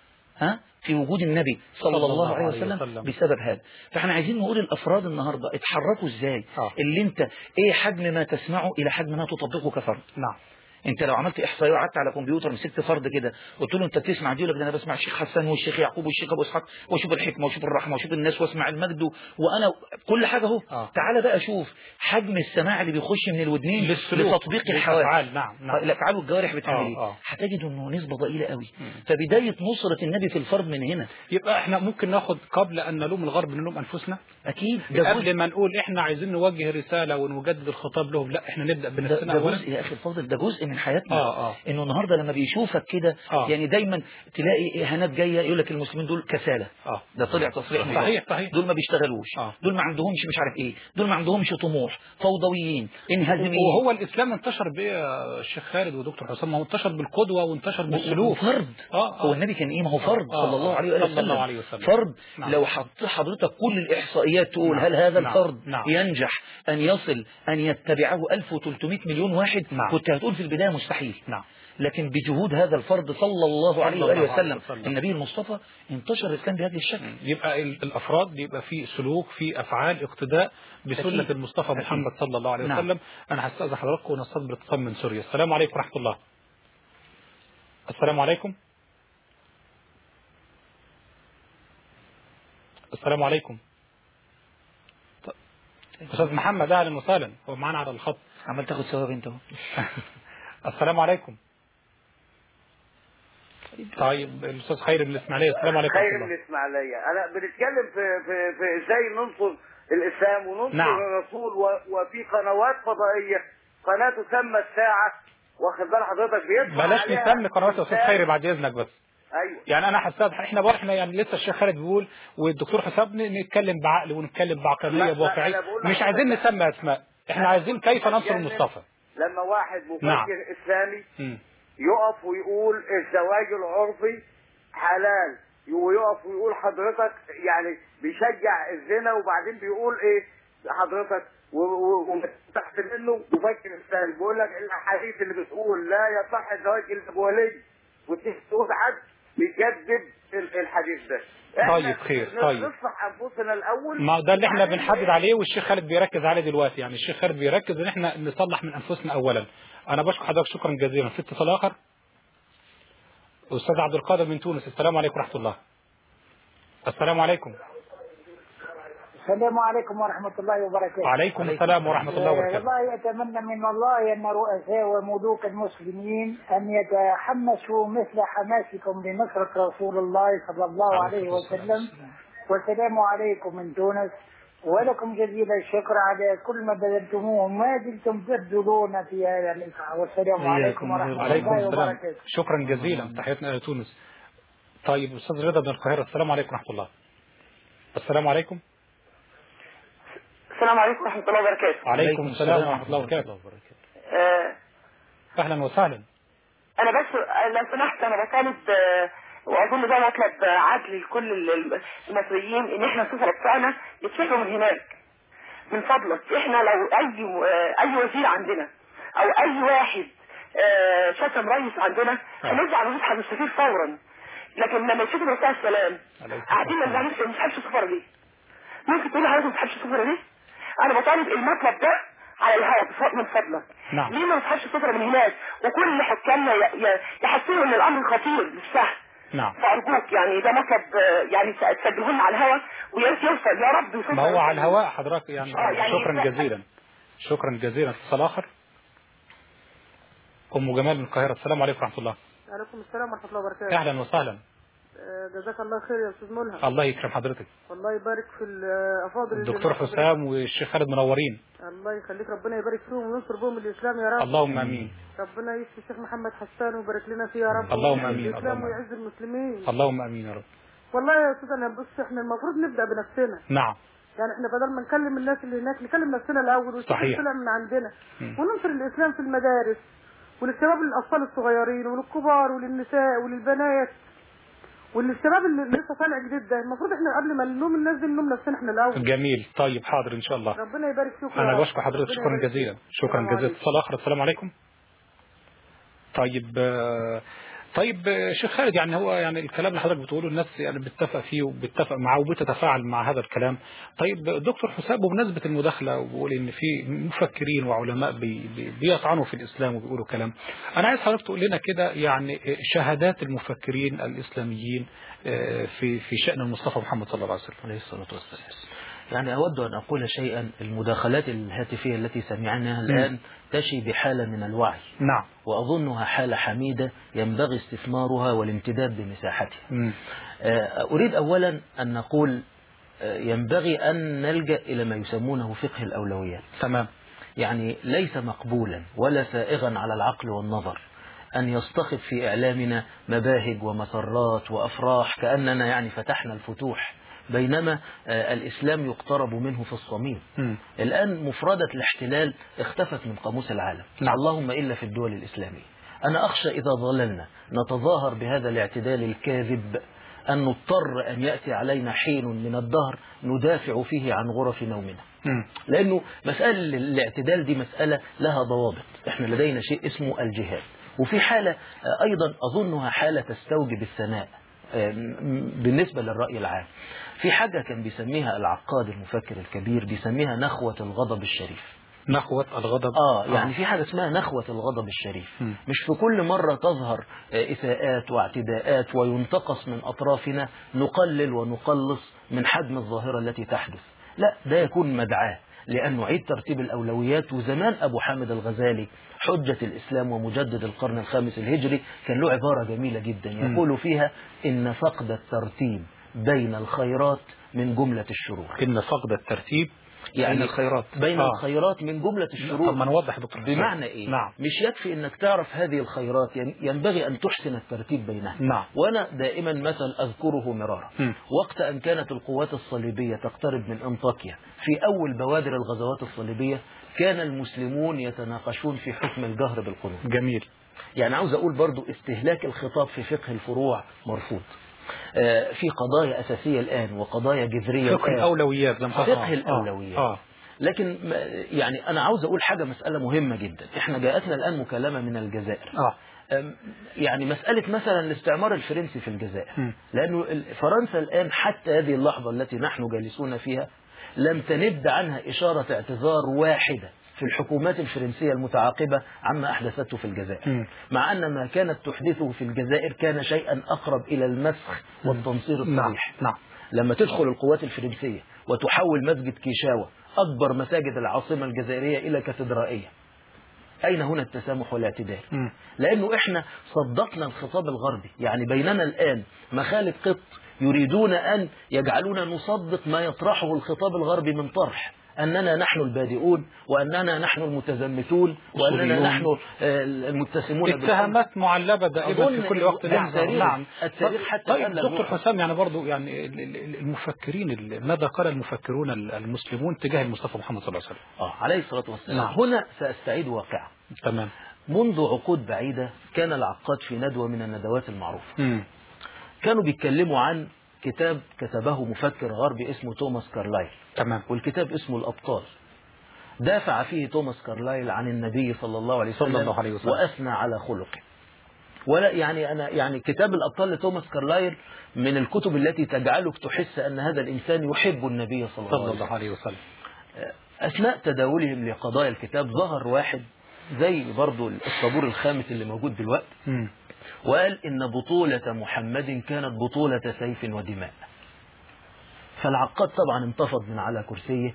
ها في وجود النبي صلى, صلى الله عليه وسلم, وسلم. بسبب هذا فاحنا عايزين نقول الافراد النهارده اتحركوا ازاي آه. اللي انت ايه حجم ما تسمعه الى حجم ما تطبقه كفرد نعم انت لو عملت احصائيه وقعدت على كمبيوتر مسكت فرد كده قلت له انت بتسمع دي يقول لك ده انا بسمع الشيخ حسن والشيخ يعقوب والشيخ ابو اسحاق واشوف الحكمه واشوف الرحمه واشوف الناس واسمع المجد وانا كل حاجه اهو آه. تعالى بقى شوف حجم السماع اللي بيخش من الودنين بالسلوك لتطبيق الحواس بالأفعال، نعم نعم الافعال والجوارح بتعمل آه، ايه آه. هتجد انه نسبه ضئيله قوي فبدايه نصره النبي في الفرد من هنا يبقى احنا ممكن ناخد قبل ان نلوم الغرب نلوم انفسنا اكيد ده جزء قبل ما نقول احنا عايزين نوجه رساله ونجدد الخطاب لهم لا احنا نبدا ده, بنفسنا ده اولا جزء يا اخي الفاضل ده جزء من حياتنا آه، آه. انه النهارده لما بيشوفك كده آه. يعني دايما تلاقي اهانات جايه يقول لك المسلمين دول كسالى اه ده طلع تصريح صحيح، مباشر. صحيح. دول ما بيشتغلوش آه. دول ما عندهمش مش عارف ايه دول ما عندهمش طموح فوضويين انهزاميين وهو الاسلام انتشر بايه يا الشيخ خالد ودكتور حسام ما هو انتشر بالقدوه وانتشر بالسلوك فرد آه، آه. هو النبي كان ايه ما هو فرد آه، صلى الله آه، عليه وآله صلى وسلم الله عليه وسلم. فرد نعم. لو حط حضرتك كل الاحصائيات تقول نعم، هل هذا نعم، الفرد نعم. ينجح ان يصل ان يتبعه 1300 مليون واحد نعم. كنت هتقول في البدايه مستحيل نعم لكن بجهود هذا الفرد صلى الله عليه صلى وآله الله عليه وسلم وسلم. النبي المصطفى انتشر الإسلام بهذا الشكل يبقى ال- الافراد يبقى في سلوك في افعال اقتداء بسنه أكيد. المصطفى أكيد. محمد صلى الله عليه نعم. وسلم انا هستاذن حضراتكم ونستقبل اتصال من سوريا السلام عليكم ورحمه الله السلام عليكم السلام عليكم طيب. استاذ محمد اهلا وسهلا هو معانا على الخط عمال تاخد ثواب انت اهو السلام عليكم طيب الاستاذ خير من الاسماعيليه السلام عليكم خير ورحمة من الله. الاسماعيليه انا بنتكلم في في في ازاي ننصر الاسلام وننصر نعم. الرسول و- وفي قنوات فضائيه قناه تسمى الساعه واخد بال حضرتك بيطلع بلاش عليها نسمي قنوات يا استاذ إنسان- خير بعد اذنك بس ايوه يعني انا حساب احنا برضه احنا يعني لسه الشيخ خالد بيقول والدكتور حساب ن- نتكلم بعقل ونتكلم لا، بعقليه لا، بواقعيه أنا بقول مش عايزين لحضرتك- نسمي اسماء احنا عايزين كيف ننصر المصطفى لما واحد مفكر نعم. اسلامي مم. يقف ويقول الزواج العرفي حلال ويقف ويقول حضرتك يعني بيشجع الزنا وبعدين بيقول ايه حضرتك و- و- وتحت منه مفكر اسلامي بيقول لك الاحاديث اللي بتقول لا يصح الزواج الا بولي وتيجي تقول حد بيكذب ال- الحديث ده إحنا طيب، خير، ن- طيب. نصلح انفسنا الاول ما ده اللي احنا وبعدين بنحدد إيه؟ عليه والشيخ خالد بيركز عليه دلوقتي يعني الشيخ خالد بيركز ان احنا نصلح من انفسنا اولا انا بشكر حضرتك شكرا جزيلا في اتصال اخر استاذ عبد القادر من تونس السلام عليكم ورحمه الله السلام عليكم السلام عليكم ورحمة الله وبركاته وعليكم السلام ورحمه الله آه، وبركاته والله أتمنى من الله أن رؤساء وملوك المسلمين أن يتحمسوا مثل حماسكم لنصرة رسول الله صلى الله عليه وسلم والسلام عليكم من تونس ولكم جزيل الشكر على كل ما بذلتموه ما زلتم تبذلون في هذا الإسعاف والسلام عليكم ورحمة وعليكم الله السلام وبركاته شكرا جزيلا تحياتنا الى تونس طيب استاذ رضا من القاهره السلام عليكم ورحمه الله السلام عليكم السلام عليكم ورحمة الله وبركاته وعليكم السلام ورحمه الله وبركاته آه اهلا وسهلا أنا بس لو سمحت أنا بطالب آه، وأظن ده مطلب آه، عدل لكل ال- المصريين إن إحنا السفراء بتوعنا يتشافوا من هناك من فضلك إحنا لو أي آه، أي وزير عندنا أو أي واحد آه، شتم رئيس عندنا هنرجع نسحب السفير فورا لكن لما يشوفوا الرسول عليه السلام عليكم قاعدين ما السلام. نزعلش ما نسحبش السفارة ليه؟ ممكن تقول لحضرتك ما تسحبش السفارة ليه؟ أنا بطالب المطلب ده على الهواء بف- من فضلك نعم. ليه ما نسحبش السفرة من هناك وكل حكامنا ي- ي- يحسوا ان الامر خطير مش سهل نعم فارجوك يعني ده مطلب آه، يعني ت- تسجلوه لنا على الهواء ويا ريت يوصل يا رب يوصل ما هو على الهواء حضرتك يعني آه، يعني شكرا إحنا- جزيلا شكرا جزيلا اتصال اخر ام جمال من القاهره السلام عليكم ورحمه الله عليكم السلام ورحمة الله وبركاته اهلا وسهلا آه، جزاك الله خير يا أستاذ ملهم الله يكرم حضرتك والله يبارك في الأفاضل اللي الدكتور مع حضرتك. حسام والشيخ خالد منورين الله يخليك ربنا يبارك فيهم وينصر بهم الإسلام يا رب اللهم امين ربنا يشفي الشيخ محمد حسان ويبارك لنا فيه يا رب اللهم ويعز آمين، الإسلام اللهم ويعز المسلمين اللهم امين يا رب والله يا أستاذ أنا بص إحنا المفروض نبدأ بنفسنا نعم يعني إحنا بدل ما نكلم الناس اللي هناك نكلم نفسنا الأول ونشوف صحيح. طلع من عندنا مم. وننصر الإسلام في المدارس وللشباب الأطفال الصغيرين وللكبار وللنساء وللبنات وللشباب اللي لسه طالع جديد ده المفروض احنا قبل ما نلوم الناس دي نلوم نفسنا احنا الاول جميل طيب حاضر ان شاء الله ربنا يبارك فيكم يا انا رب. بشكر حضرتك ربنا شكرا يبارك جزيلا فيك. شكرا السلام جزيلا عليكم. اتصال اخر السلام عليكم طيب آه، طيب آه، شيخ خالد يعني هو يعني الكلام اللي حضرتك بتقوله الناس يعني بتتفق فيه وبتتفق معاه وبتتفاعل مع هذا الكلام طيب دكتور حسام بمناسبة المداخلة وبيقول ان في مفكرين وعلماء بي بي بيطعنوا في الاسلام وبيقولوا كلام انا عايز حضرتك تقول لنا كده يعني شهادات المفكرين الاسلاميين آه، في في شأن المصطفى محمد صلى الله عليه وسلم عليه الصلاة والسلام يعني أود أن أقول شيئا المداخلات الهاتفية التي سمعناها الآن تشي بحالة من الوعي نعم وأظنها حالة حميدة ينبغي استثمارها والامتداد بمساحتها مم. آه، أريد أولا أن نقول آه، ينبغي أن نلجأ إلى ما يسمونه فقه الأولويات تمام يعني ليس مقبولا ولا سائغا على العقل والنظر أن يصطخب في إعلامنا مباهج ومسرات وأفراح كأننا يعني فتحنا الفتوح بينما آه، الإسلام يقترب منه في الصميم مم. الآن مفردة الاحتلال اختفت من قاموس العالم نعم. اللهم إلا في الدول الإسلامية أنا أخشى إذا ظللنا نتظاهر بهذا الاعتدال الكاذب أن نضطر أن يأتي علينا حين من الدهر ندافع فيه عن غرف نومنا مم. لأنه مسألة الاعتدال دي مسألة لها ضوابط احنا لدينا شيء اسمه الجهاد وفي حالة آه، أيضا أظنها حالة تستوجب الثناء آه، م- بالنسبة للرأي العام في حاجة كان بيسميها العقاد المفكر الكبير بيسميها نخوة الغضب الشريف نخوة الغضب اه يعني في حاجة اسمها نخوة الغضب الشريف مم. مش في كل مرة تظهر آه، إساءات واعتداءات وينتقص من أطرافنا نقلل ونقلص من حجم الظاهرة التي تحدث لا ده يكون مدعاة لأن نعيد ترتيب الأولويات وزمان أبو حامد الغزالي حجة الإسلام ومجدد القرن الخامس الهجري كان له عبارة جميلة جدا يقول فيها إن فقد الترتيب بين الخيرات من جملة الشرور إن فقد الترتيب يعني بين الخيرات. بين آه. الخيرات من جملة الشرور طب ما نوضح يا دكتور حسام. بمعنى ايه نعم مش يكفي انك تعرف هذه الخيرات ين- ينبغي ان تحسن الترتيب بينها نعم. وانا دائما مثل اذكره مرارا مم. وقت ان كانت القوات الصليبية تقترب من انطاكيا في اول بوادر الغزوات الصليبية كان المسلمون يتناقشون في حكم الجهر بالقنوت جميل يعني عاوز اقول برضو استهلاك الخطاب في فقه الفروع مرفوض آه، في قضايا اساسية الان وقضايا جذرية فقه الآن. الأولويات زي ما حضرتك- فقه آه. الأولويات. آه. لكن ما- يعني أنا عاوز أقول حاجة مسألة مهمة جدا إحنا جاءتنا الآن مكالمة من الجزائر آه. أم، يعني مسألة مثلا الاستعمار الفرنسي في الجزائر م. لأنه ال- فرنسا الآن حتى هذه اللحظة التي نحن جالسون فيها لم تند عنها إشارة اعتذار واحدة في الحكومات الفرنسية المتعاقبة عما أحدثته في الجزائر م. مع أن ما كانت تحدثه في الجزائر كان شيئا أقرب إلى المسخ والتنصير نعم الصريح نعم لما تدخل القوات الفرنسية وتحول مسجد كيشاوة أكبر مساجد العاصمة الجزائرية إلى كاتدرائية أين هنا التسامح والاعتدال م. لأنه إحنا صدقنا الخطاب الغربي يعني بيننا الآن مخالب قط يريدون أن يجعلونا نصدق ما يطرحه الخطاب الغربي من طرح أننا نحن البادئون وأننا نحن المتزمتون وأننا أصوليون. نحن آه، المتسمون بالحق. اتهامات معلبة دائما أظن في كل إنه وقت ده نعم التاريخ. نعم التاريخ حتى طيب الآن لم دكتور يحفظ. حسام يعني برضو يعني ال- ال- المفكرين ال- ماذا قال المفكرون ال- المسلمون تجاه المصطفى محمد صلى الله عليه وسلم آه عليه الصلاة والسلام نعم. هنا سأستعيد واقعا تمام منذ عقود بعيدة كان العقاد في ندوة من الندوات المعروفة مم. كانوا بيتكلموا عن كتاب كتبه مفكر غربي اسمه توماس كارلايل تمام والكتاب اسمه الأبطال دافع فيه توماس كارلايل عن النبي صلى الله عليه وسلم, صلى الله عليه وسلم. وأثنى على خلقه ولا يعني أنا يعني كتاب الأبطال لتوماس كارلايل من الكتب التي تجعلك تحس أن هذا الإنسان يحب النبي صلى الله صلى عليه وسلم الله عليه وسلم أثناء تداولهم لقضايا الكتاب ظهر واحد زي برضو الطابور الخامس اللي موجود دلوقتي مم. وقال إن بطولة محمد كانت بطولة سيف ودماء فالعقاد طبعا انتفض من على كرسيه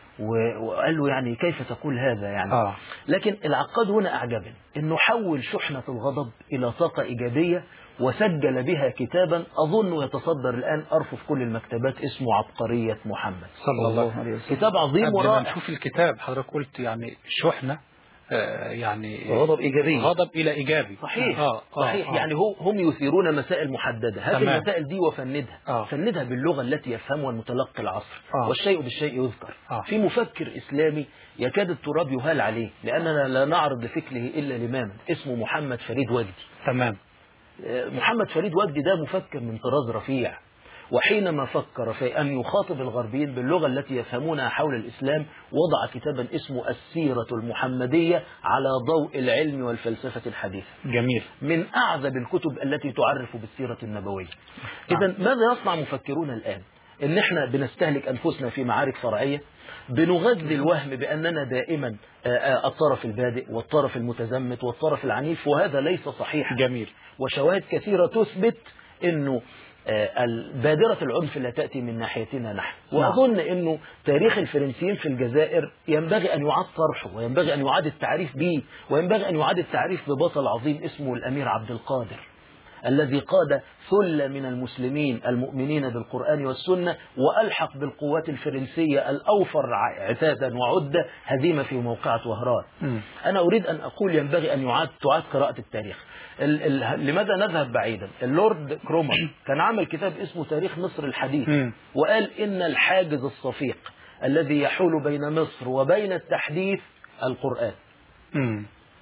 و- وقال له يعني كيف تقول هذا يعني آه. لكن العقاد هنا أعجبني إنه حول شحنة الغضب إلى طاقة إيجابية وسجل بها كتابا أظن يتصدر الآن أرفف كل المكتبات اسمه عبقرية محمد صلى الله عليه وسلم كتاب عظيم قبل ما ورائع نشوف الكتاب حضرتك قلت يعني شحنة آه، يعني غضب إيجابي غضب إلى إيجابي صحيح آه، آه، صحيح آه. يعني هو هم يثيرون مسائل محددة هات تمام. المسائل دي وفندها آه. فندها باللغة التي يفهمها المتلقي العصر آه. والشيء بالشيء يذكر آه. في مفكر إسلامي يكاد التراب يهال عليه لأننا لا نعرض لفكره إلا لماما اسمه محمد فريد وجدي تمام آه، محمد فريد وجدي ده مفكر من طراز رفيع وحينما فكر في أن يخاطب الغربيين باللغة التي يفهمونها حول الإسلام وضع كتابا اسمه السيرة المحمدية على ضوء العلم والفلسفة الحديثة جميل من أعذب الكتب التي تعرف بالسيرة النبوية إذا ماذا يصنع مفكرون الآن إن إحنا بنستهلك أنفسنا في معارك فرعية بنغذي الوهم بأننا دائما آه، آه، الطرف البادئ والطرف المتزمت والطرف العنيف وهذا ليس صحيحا جميل وشواهد كثيرة تثبت أنه آه، بادرة العنف لا تأتي من ناحيتنا نحن وأظن أنه تاريخ الفرنسيين في الجزائر ينبغي أن يعاد طرحه وينبغي أن يعاد التعريف به وينبغي أن يعاد التعريف ببطل عظيم اسمه الأمير عبد القادر الذي قاد ثلة من المسلمين المؤمنين بالقرآن والسنة وألحق بالقوات الفرنسية الأوفر عتادا وعدة هزيمة في موقعة وهران مم. أنا أريد أن أقول ينبغي أن يعاد تعاد قراءة التاريخ ال ال لماذا نذهب بعيدا اللورد كرومر كان عمل كتاب اسمه تاريخ مصر الحديث مم. وقال إن الحاجز الصفيق الذي يحول بين مصر وبين التحديث القرآن مم.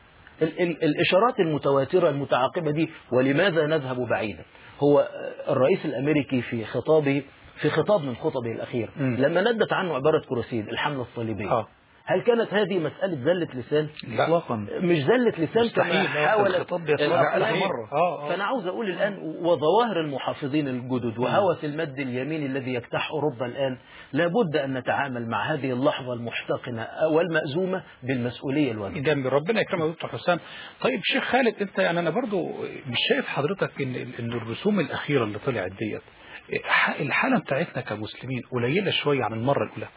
ال ال الإشارات المتواترة المتعاقبة دي ولماذا نذهب بعيدا هو آه، الرئيس الأمريكي في خطابه في خطاب من خطبه الأخير مم. لما ندت عنه عبارة كروسيد الحملة الصليبية آه. هل كانت هذه مسألة زلة لسان؟ اطلاقا مش زلة لسان مستحيل. كما لا، حاولت الخطاب بيتراجع الأقلام. ألف مرة. آه، آه. فأنا عاوز أقول الآن وظواهر المحافظين الجدد وهوس المد اليميني الذي يجتاح أوروبا الآن لابد أن نتعامل مع هذه اللحظة المحتقنة والمأزومة بالمسؤولية الواجبة جميل ربنا يكرمك يا دكتور حسام طيب شيخ خالد انت يعني انا برضو مش شايف حضرتك ان ان الرسوم الاخيره اللي طلعت ديت ح- الحاله بتاعتنا كمسلمين قليله شويه عن المره الاولى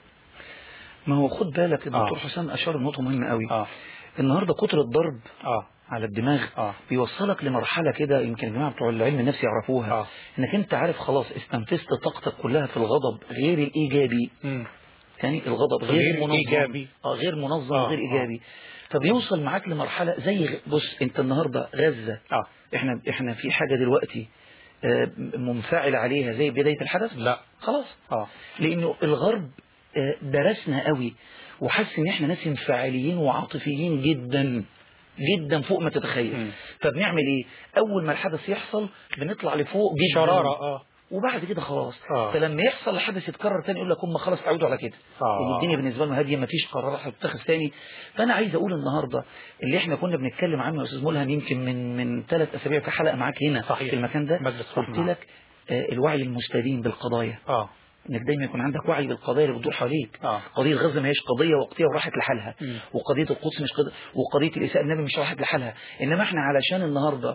ما هو خد بالك الدكتور آه. حسام اشار لنقطه مهمه قوي اه النهارده كتر الضرب اه على الدماغ آه. بيوصلك لمرحله كده يمكن الجماعه بتوع العلم النفسي يعرفوها آه. انك انت عارف خلاص استنفذت طاقتك كلها في الغضب غير الايجابي مم. يعني الغضب غير, غير منظم إيجابي. اه غير منظم آه، غير آه. ايجابي فبيوصل معاك لمرحله زي غ- بص انت النهارده غزه اه احنا احنا في حاجه دلوقتي آه، منفعل عليها زي بدايه الحدث لا خلاص اه لانه الغرب آه، درسنا قوي وحس ان احنا ناس انفعاليين وعاطفيين جدا جدا فوق ما تتخيل مم. فبنعمل ايه اول ما الحدث يحصل بنطلع لفوق جدا شراره اه وبعد كده خلاص آه. فلما يحصل الحدث يتكرر تاني يقول لك هم خلاص تعودوا على كده آه. وإن الدنيا بالنسبه لهم هاديه مفيش قرارات هتتخذ تاني فانا عايز اقول النهارده اللي احنا كنا بنتكلم عنه يا استاذ ملهم يمكن من من ثلاث اسابيع في حلقه معاك هنا صحيح. في المكان ده مجلس قلت رحمة. لك آه، الوعي المستديم بالقضايا اه انك دايما يكون عندك وعي بالقضايا اللي بتدور حواليك آه. قضيه غزه ما هيش قضيه وقتيه وراحت لحالها مم. وقضيه القدس مش قضيه وقضيه الاساءه النبي مش راحت لحالها انما احنا علشان النهارده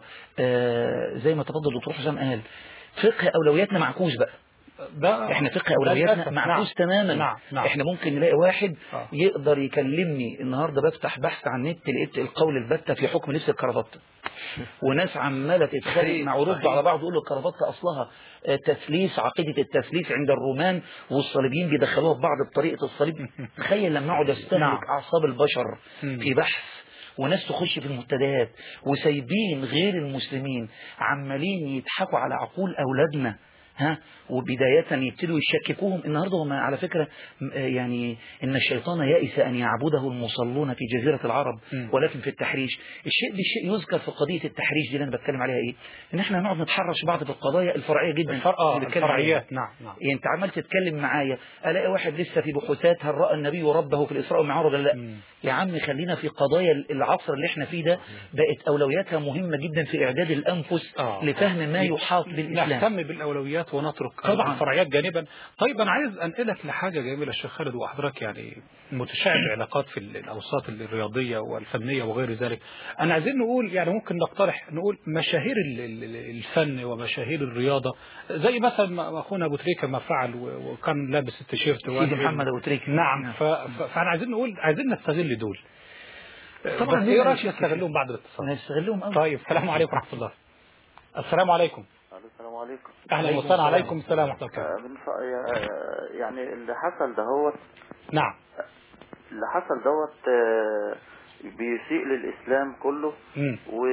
آه زي ما تفضل الدكتور حسام قال فقه اولوياتنا معكوس بقى ده احنا فقه ده اولوياتنا للأسف. معكوس نعم. تماما نعم نعم احنا ممكن نلاقي واحد آه. يقدر يكلمني النهارده بفتح بحث عن النت لقيت القول البتة في حكم لبس الكرافته وناس عماله تتخانق صحيح، مع اوروبا صحيح. على بعض يقولوا الكرافته اصلها آه، تثليث عقيده التثليث عند الرومان والصليبيين بيدخلوها في بعض بطريقه الصليب تخيل لما اقعد استهلك نعم. اعصاب البشر مم. في بحث وناس تخش في المنتديات وسايبين غير المسلمين عمالين يضحكوا على عقول اولادنا ها وبداية يبتدوا يشككوهم النهارده هم على فكرة م- آه يعني إن الشيطان يئس أن يعبده المصلون في جزيرة العرب مم. ولكن في التحريش الشيء بالشيء يذكر في قضية التحريش دي اللي أنا بتكلم عليها إيه إن إحنا هنقعد نتحرش بعض في القضايا الفرعية جدا الفرق اه اللي بنتكلم عليها. الفرعيات نعم نعم يعني انت عمال تتكلم معايا الاقي واحد لسه في بحوثات هل راى النبي ربه في الاسراء والمعراج ولا لا مم. يا عم خلينا في قضايا العصر اللي احنا فيه ده بقت اولوياتها مهمه جدا في اعداد الانفس آه. لفهم ما يحاط بالاسلام نهتم بالاولويات ونترك طبعاً. الفرعيات جانبا طيب انا عايز انقلك لحاجه جميله الشيخ خالد وحضرتك يعني متشائم العلاقات في الاوساط الرياضيه والفنيه وغير ذلك انا عايزين نقول يعني ممكن نقترح نقول مشاهير ال- ال- الفن ومشاهير الرياضه زي مثلا ما اخونا ابو تريكه ما فعل و- وكان لابس التيشيرت سيدي وقال- محمد ابو تريكه نعم ف... ف... فاحنا عايزين نقول عايزين نستغل دول طبعاً بس ليه ايه ما رايك نشوف نستغلهم بعد الاتصال نستغلهم قوي طيب السلام عليكم ورحمه الله السلام عليكم السلام عليكم اهلا عليكم وسهلا السلام. عليكم السلام ورحمه الله وبركاته آه، من ف- آه، يعني اللي حصل دهوت نعم اللي حصل دوت آه، بيسيء للإسلام كله مم. و...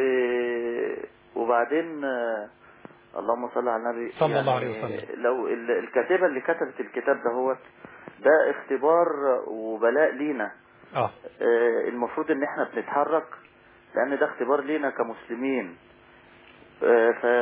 وبعدين آه، اللهم صل على النبي صلى الله عليه وسلم. لو ال- الكاتبة اللي كتبت الكتاب دهوت ده اختبار وبلاء لينا اه آه، المفروض ان احنا بنتحرك لان ده اختبار لينا كمسلمين آه، ف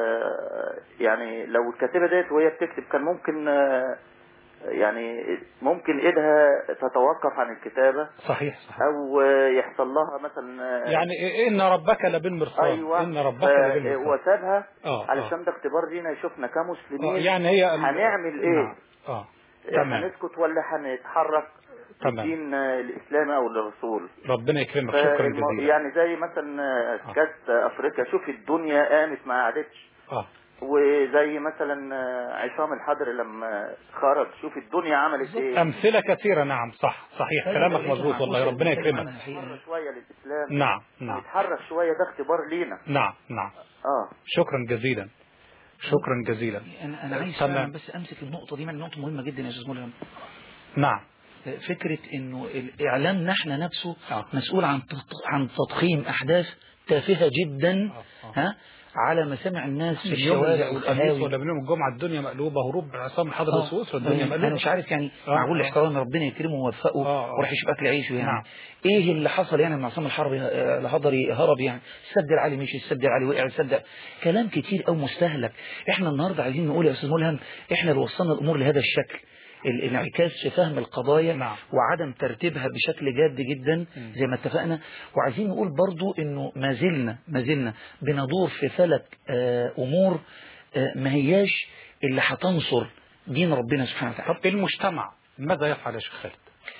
يعني لو الكاتبة ديت وهي بتكتب كان ممكن آه، يعني ممكن ايدها تتوقف عن الكتابة صحيح صحيح او آه، يحصل لها مثلا آه، يعني إيه- ان ربك لبالمرصاد ايوه ان ربك ف- لبالمرصاد وسابها اه علشان ده اختبار لينا يشوفنا آه. كمسلمين يعني هي هنعمل ايه نعم. اه تمام هنسكت ولا هنتحرك تمام. للدين آه، الاسلامي او للرسول ربنا يكرمك شكرا فالم- جزيلا يعني زي مثلا آه، كاس افريقيا شوف الدنيا قامت ما قعدتش اه وزي مثلا آه، عصام الحضري لما خرج شوف الدنيا عملت ايه امثله كثيره نعم صح صحيح كلامك مظبوط والله ربنا يكرمك نتحرك شويه للاسلام نعم نعم نتحرك شويه ده اختبار لينا نعم نعم اه شكرا جزيلا شكرا جزيلا انا انا عايز تمام. فعلا بس امسك النقطه دي من نقطه مهمه جدا يا استاذ ملهم نعم فكره انه الاعلام نحن نفسه آه. مسؤول عن تط- عن تضخيم احداث تافهه جدا آه، آه. ها على مسامع الناس في من يوم الشوارع الخميس والقهاوي ولا من يوم الجمعه الدنيا مقلوبه هروب عصام الحضري آه. سويسرا الدنيا انا مقلوبه مش عارف يعني آه، معقول آه. الاحترام ربنا يكرمه ويوفقه آه، آه. وراح يشوف اكل عيشه يعني نعم. ايه اللي حصل يعني مع عصام الحربي آه، الهضري هرب يعني السد العالي مشي السد العالي وقع السد كلام كتير او مستهلك احنا النهارده عايزين نقول يا استاذ ملهم احنا اللي وصلنا الامور لهذا الشكل الانعكاس في فهم القضايا نعم. وعدم ترتيبها بشكل جاد جدا زي ما اتفقنا وعايزين نقول برضو انه ما زلنا ما زلنا بندور في فلك آه، امور آه، ما هياش اللي هتنصر دين ربنا سبحانه وتعالى طب المجتمع ماذا يفعل يا شيخ خالد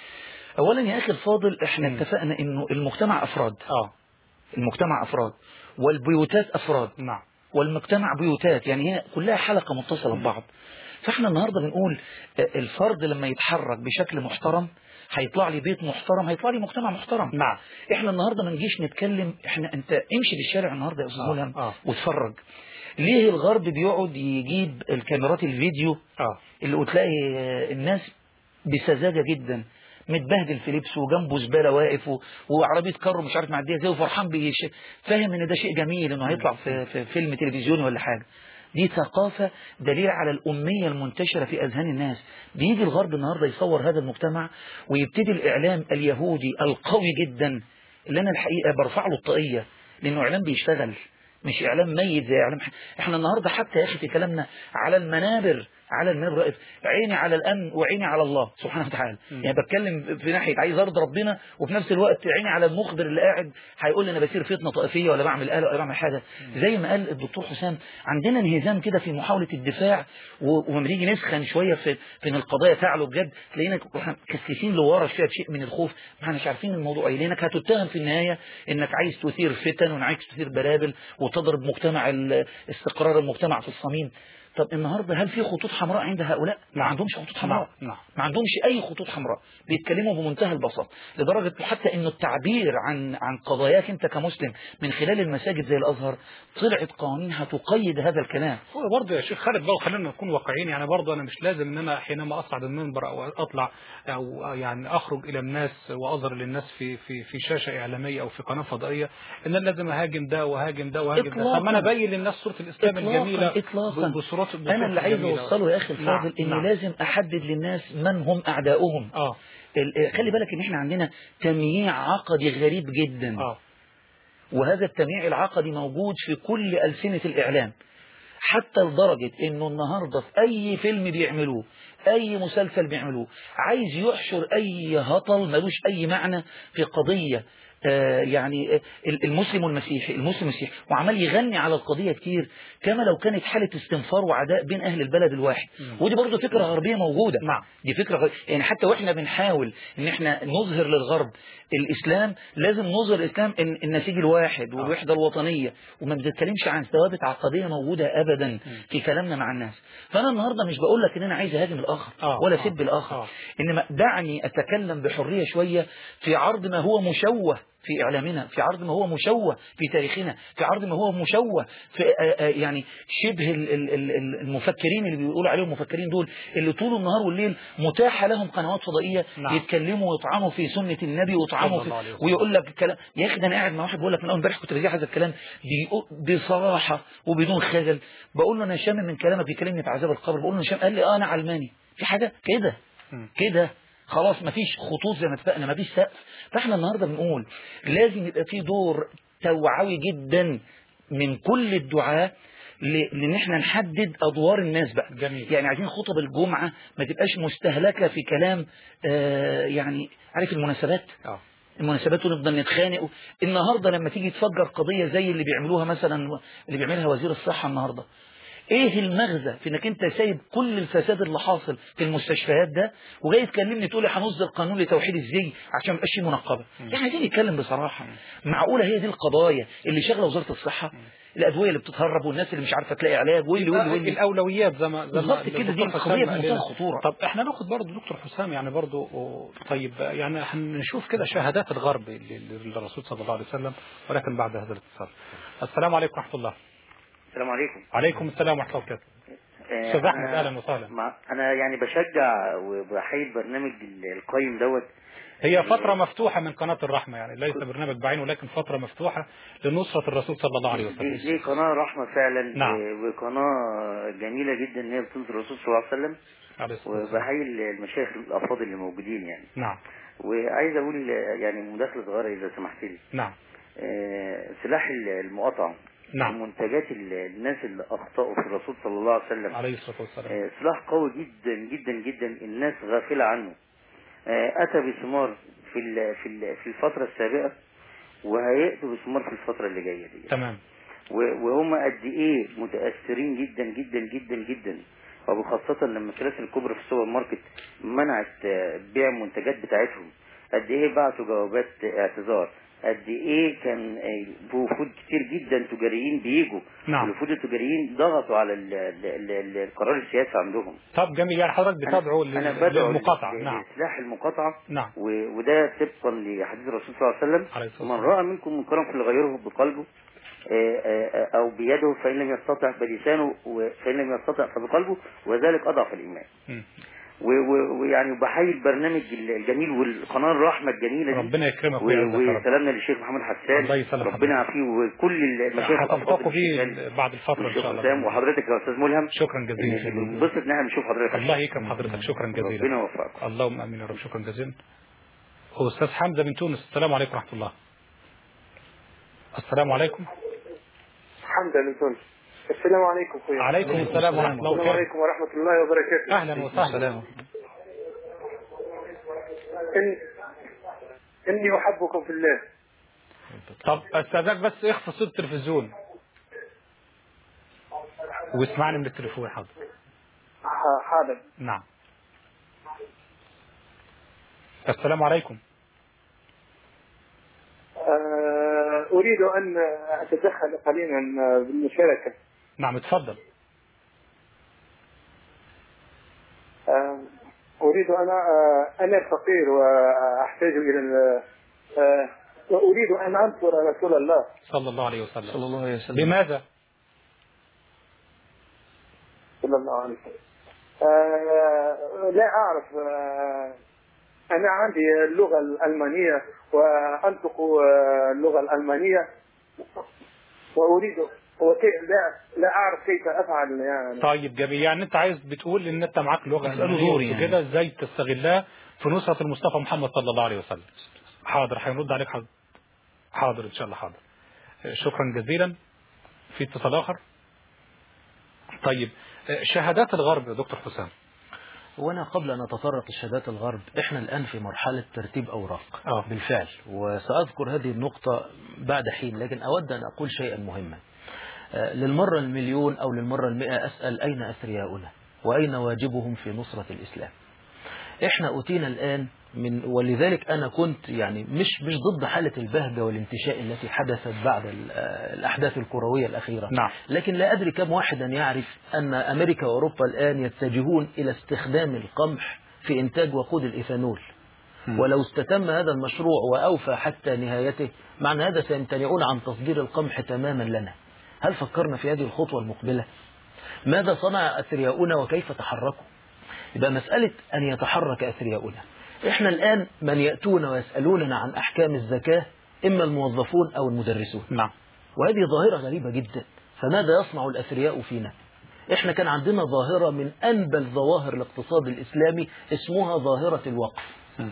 اولا يا اخي الفاضل احنا مم. اتفقنا انه المجتمع افراد اه المجتمع افراد والبيوتات افراد نعم والمجتمع بيوتات يعني هي كلها حلقة متصلة ببعض فاحنا النهاردة بنقول آه، الفرد لما يتحرك بشكل محترم هيطلع لي بيت محترم هيطلع لي مجتمع محترم نعم احنا النهاردة ما نجيش نتكلم احنا انت امشي في الشارع النهاردة يا استاذ آه، ملهم آه. واتفرج ليه الغرب بيقعد يجيب الكاميرات الفيديو اه اللي وتلاقي آه، الناس بسذاجة جدا متبهدل في لبسه وجنبه زبالة واقف و- وعربية كار مش عارف معديها ازاي وفرحان بيش فاهم ان ده شيء جميل انه هيطلع في, في فيلم تلفزيوني ولا حاجة دي ثقافة دليل على الأمية المنتشرة في أذهان الناس بيجي الغرب النهاردة يصور هذا المجتمع ويبتدي الإعلام اليهودي القوي جدا اللي أنا الحقيقة برفع له الطاقية لأنه إعلام بيشتغل مش إعلام ميت زي إعلام ح- إحنا النهاردة حتى يا أخي في كلامنا على المنابر على المنابر واقف عيني على الأمن وعيني على الله سبحانه وتعالى يعني بتكلم في ناحية عايز أرضي ربنا وفي نفس الوقت عيني على المخبر اللي قاعد هيقول لي أنا بسير فتنة طائفية ولا بعمل قلق ولا بعمل حاجة زي ما قال الدكتور حسام عندنا انهزام كده في محاولة الدفاع و- ولما نيجي نسخن شوية في في ان القضايا تعلو بجد تلاقينا احنا كسكسين لورا شوية بشيء من الخوف ما احناش عارفين الموضوع ايه لانك هتتهم في النهاية انك عايز تثير فتن وعايز تثير بلابل وتضرب مجتمع ال- استقرار المجتمع في الصميم طب النهارده هل في خطوط حمراء عند هؤلاء؟ ما نعم. عندهمش خطوط حمراء نعم نعم ما عندهمش اي خطوط حمراء بيتكلموا بمنتهى البساطه لدرجه حتى انه التعبير عن عن قضاياك انت كمسلم من خلال المساجد زي الازهر طلعت قوانين هتقيد هذا الكلام هو برضه يا شيخ خالد بقى خلينا نكون واقعيين يعني برضه انا مش لازم ان انا حينما اصعد المنبر او اطلع او يعني اخرج الى الناس واظهر للناس في في في شاشه اعلاميه او في قناه فضائيه ان انا لازم اهاجم ده وهاجم ده وهاجم ده إطلاقاً. طب ما انا ابين للناس صوره الاسلام الجميله اطلاقا ب- بصورات بصورة انا اللي عايز جميلة. اوصله يا اخي الفاضل نعم، اني نعم. لازم احدد للناس من هم اعداؤهم اه ال- خلي بالك ان احنا عندنا تمييع عقدي غريب جدا اه وهذا التمييع العقدي موجود في كل ألسنة الإعلام حتى لدرجة انه النهاردة في اي فيلم بيعملوه اي مسلسل بيعملوه عايز يحشر اي هطل ملوش اي معنى في قضية آه يعني آه المسلم والمسيحي المسلم والمسيحي وعمال يغني على القضية كتير كما لو كانت حالة استنفار وعداء بين اهل البلد الواحد ودي برضو فكرة غربية موجودة نعم. دي فكرة غ... يعني حتى واحنا بنحاول ان احنا نظهر للغرب الاسلام لازم نظهر الاسلام ان النسيج الواحد والوحدة الوطنية وما بنتكلمش عن ثوابت عقدية موجودة ابدا في كلامنا مع الناس فانا النهاردة مش بقول لك ان انا عايز اهاجم الاخر آه، ولا آه، اسب الاخر آه. انما دعني اتكلم بحرية شوية في عرض ما هو مشوه في إعلامنا في عرض ما هو مشوه في تاريخنا في عرض ما هو مشوه في آه، آه، يعني شبه ال- ال- ال- المفكرين اللي بيقولوا عليهم مفكرين دول اللي طول النهار والليل متاحة لهم قنوات فضائية نعم. يتكلموا ويطعنوا في سنة النبي ويطعنوا صلى الله عليه في وسلم. ويقول لك كلام يا أخي ده أنا قاعد مع واحد بقول لك من أول امبارح كنت بذيع هذا الكلام بيقول بصراحة وبدون خجل بقول له أنا شامم من كلامك بيكلمني في عذاب القبر بقول له أنا شامم قال لي أه أنا علماني في حاجة كده مم. كده خلاص مفيش خطوط زي ما اتفقنا مفيش سقف فاحنا النهارده بنقول لازم يبقى في دور توعوي جدا من كل الدعاة ل- لان احنا نحدد ادوار الناس بقى جميل. يعني عايزين خطب الجمعه ما تبقاش مستهلكه في كلام آه يعني عارف المناسبات اه المناسبات ونفضل نتخانق النهارده لما تيجي تفجر قضيه زي اللي بيعملوها مثلا اللي بيعملها وزير الصحه النهارده ايه المغزى في انك انت سايب كل الفساد اللي حاصل في المستشفيات ده وجاي تكلمني تقول لي هنصدر قانون لتوحيد الزي عشان ما يبقاش فيه منقبه يعني عايزين نتكلم بصراحه معقوله هي دي القضايا اللي شاغله وزاره الصحه الادويه اللي بتتهرب والناس اللي مش عارفه تلاقي علاج واللي واللي واللي الاولويات زي ما زي ما بالظبط كده، دي الدكتور القضية حسام في قال منتهى لنا. الخطورة. طب احنا ناخد برضه دكتور حسام يعني برضه طيب يعني هنشوف كده شهادات الغرب لل- للرسول صلى الله عليه وسلم ولكن بعد هذا الاتصال السلام عليكم ورحمه الله السلام عليكم عليكم السلام ورحمه الله وبركاته آه، استاذ احمد أنا- اهلا وسهلا مع- انا يعني بشجع وبحيي البرنامج ال- القيم دوت هي فترة مفتوحة من قناة الرحمة يعني ليس برنامج بعينه ولكن فترة مفتوحة لنصرة الرسول صلى الله عليه دي, وسلم دي قناة رحمة فعلا نعم. و- وقناة جميلة جدا ان هي بتنصر الرسول صلى الله عليه وسلم عليه الصلاة والسلام. وبحيي المشايخ الافاضل اللي موجودين يعني نعم وعايز اقول يعني مداخلة صغيرة اذا سمحت لي نعم آه، سلاح ال- المقاطعة نعم. منتجات ال- الناس اللي اخطاوا في الرسول صلى الله عليه وسلم عليه الصلاة والسلام آه، سلاح قوي جدا جدا جدا الناس غافلة عنه آه، أتى بثمار في ال- في ال- في الفترة السابقة وهيأتوا بثمار في الفترة اللي جاية دي تمام و- وهم قد إيه متأثرين جدا جدا جدا جدا وخاصة لما السلاسل الكبرى في السوبر ماركت منعت آه، بيع المنتجات بتاعتهم قد إيه بعتوا جوابات اعتذار قد ايه كان آه، وفود كتير جدا تجاريين بيجوا نعم. الوفود التجاريين ضغطوا على ال- ال- ال- ال- القرار السياسي عندهم طب جميل يعني حضرتك بتدعو انا لل- بدعو للمقاطعة ل- نعم لإصلاح المقاطعة نعم و- وده طبقا لحديث الرسول صلى الله عليه وسلم عليه الصلاة من والسلام. رأى منكم منكرا فليغيره بقلبه آه، آه، أو بيده فإن لم يستطع بلسانه و- فإن لم يستطع فبقلبه وذلك أضعف الإيمان مم. و- و- ويعني بحيي البرنامج الجميل والقناة الرحمة الجميلة دي ربنا يكرمك و- ويعزك يا رب وسلامنا للشيخ محمد حسان الله يسلم ربنا حضرتك. يعافيه وكل المشايخ هتلتقوا بيه بعد الفترة إن والشيخ شاء حسام الله وحضرتك يا أستاذ ملهم شكرا جزيلا بنبسط إن احنا نشوف حضرتك الله يكرم حضرتك شكرا ربنا جزيلا يوفقك اللهم امين يا رب شكرا جزيلا استاذ حمزه من تونس السلام عليكم ورحمه الله السلام عليكم حمزة من تونس السلام عليكم خويا عليكم السلام ورحمه الله السلام وبركاته عليكم ورحمة الله وبركاته اهلا وسهلا إن... إني أحبكم في الله طب استاذنك بس اخفى صوت التلفزيون واسمعني من التليفون حاضر ح- حاضر نعم السلام عليكم آه، أريد أن أتدخل قليلا بالمشاركة نعم اتفضل آه، أريد أنا آه، أنا فقير وأحتاج إلى ال- آه، وأريد أن أنصر رسول الله صلى الله عليه وسلم صلى الله عليه وسلم لماذا صلى الله عليه وسلم آه، لا أعرف آه، أنا عندي اللغة الألمانية وأنطق آه، اللغة الألمانية وأريد وكي لا لا أعرف كيف أفعل يعني طيب جميل يعني انت عايز بتقول ان انت معاك لغه مسألة ألمانية دور يعني. وكده ازاي تستغلها في نصره المصطفى محمد صلى الله عليه وسلم حاضر هيرد عليك حاضر حاضر ان شاء الله حاضر شكرا جزيلا في اتصال اخر طيب شهادات الغرب يا دكتور حسام وانا قبل ان اتطرق لشهادات الغرب احنا الان في مرحله ترتيب اوراق آه. بالفعل وساذكر هذه النقطه بعد حين لكن اود ان اقول شيئا مهما آه، للمره المليون او للمره المئه اسال اين اثرياؤنا واين واجبهم في نصره الاسلام احنا اوتينا الان من ولذلك انا كنت يعني مش مش ضد حاله البهجه والانتشاء التي حدثت بعد ال- آه، الاحداث الكرويه الاخيره نعم. لكن لا ادري كم واحدا يعرف ان امريكا واوروبا الان يتجهون الى استخدام القمح في انتاج وقود الايثانول ولو استتم هذا المشروع واوفى حتى نهايته معنى هذا سيمتنعون عن تصدير القمح تماما لنا هل فكرنا في هذه الخطوه المقبله ماذا صنع اثرياؤنا وكيف تحركوا يبقى مسألة أن يتحرك أثرياؤنا إحنا الآن من يأتون ويسألوننا عن أحكام الزكاة إما الموظفون أو المدرسون نعم وهذه ظاهرة غريبة جدا فماذا يصنع الأثرياء فينا إحنا كان عندنا ظاهرة من أنبل ظواهر الاقتصاد الإسلامي اسمها ظاهرة الوقف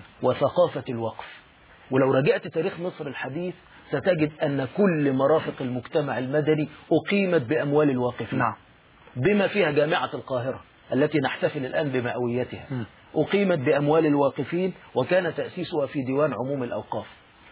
وثقافة الوقف ولو رجعت تاريخ مصر الحديث ستجد أن كل مرافق المجتمع المدني أقيمت بأموال الواقفين نعم بما فيها جامعة القاهرة التي نحتفل الآن بمئويتها م. أقيمت بأموال الواقفين وكان تأسيسها في ديوان عموم الأوقاف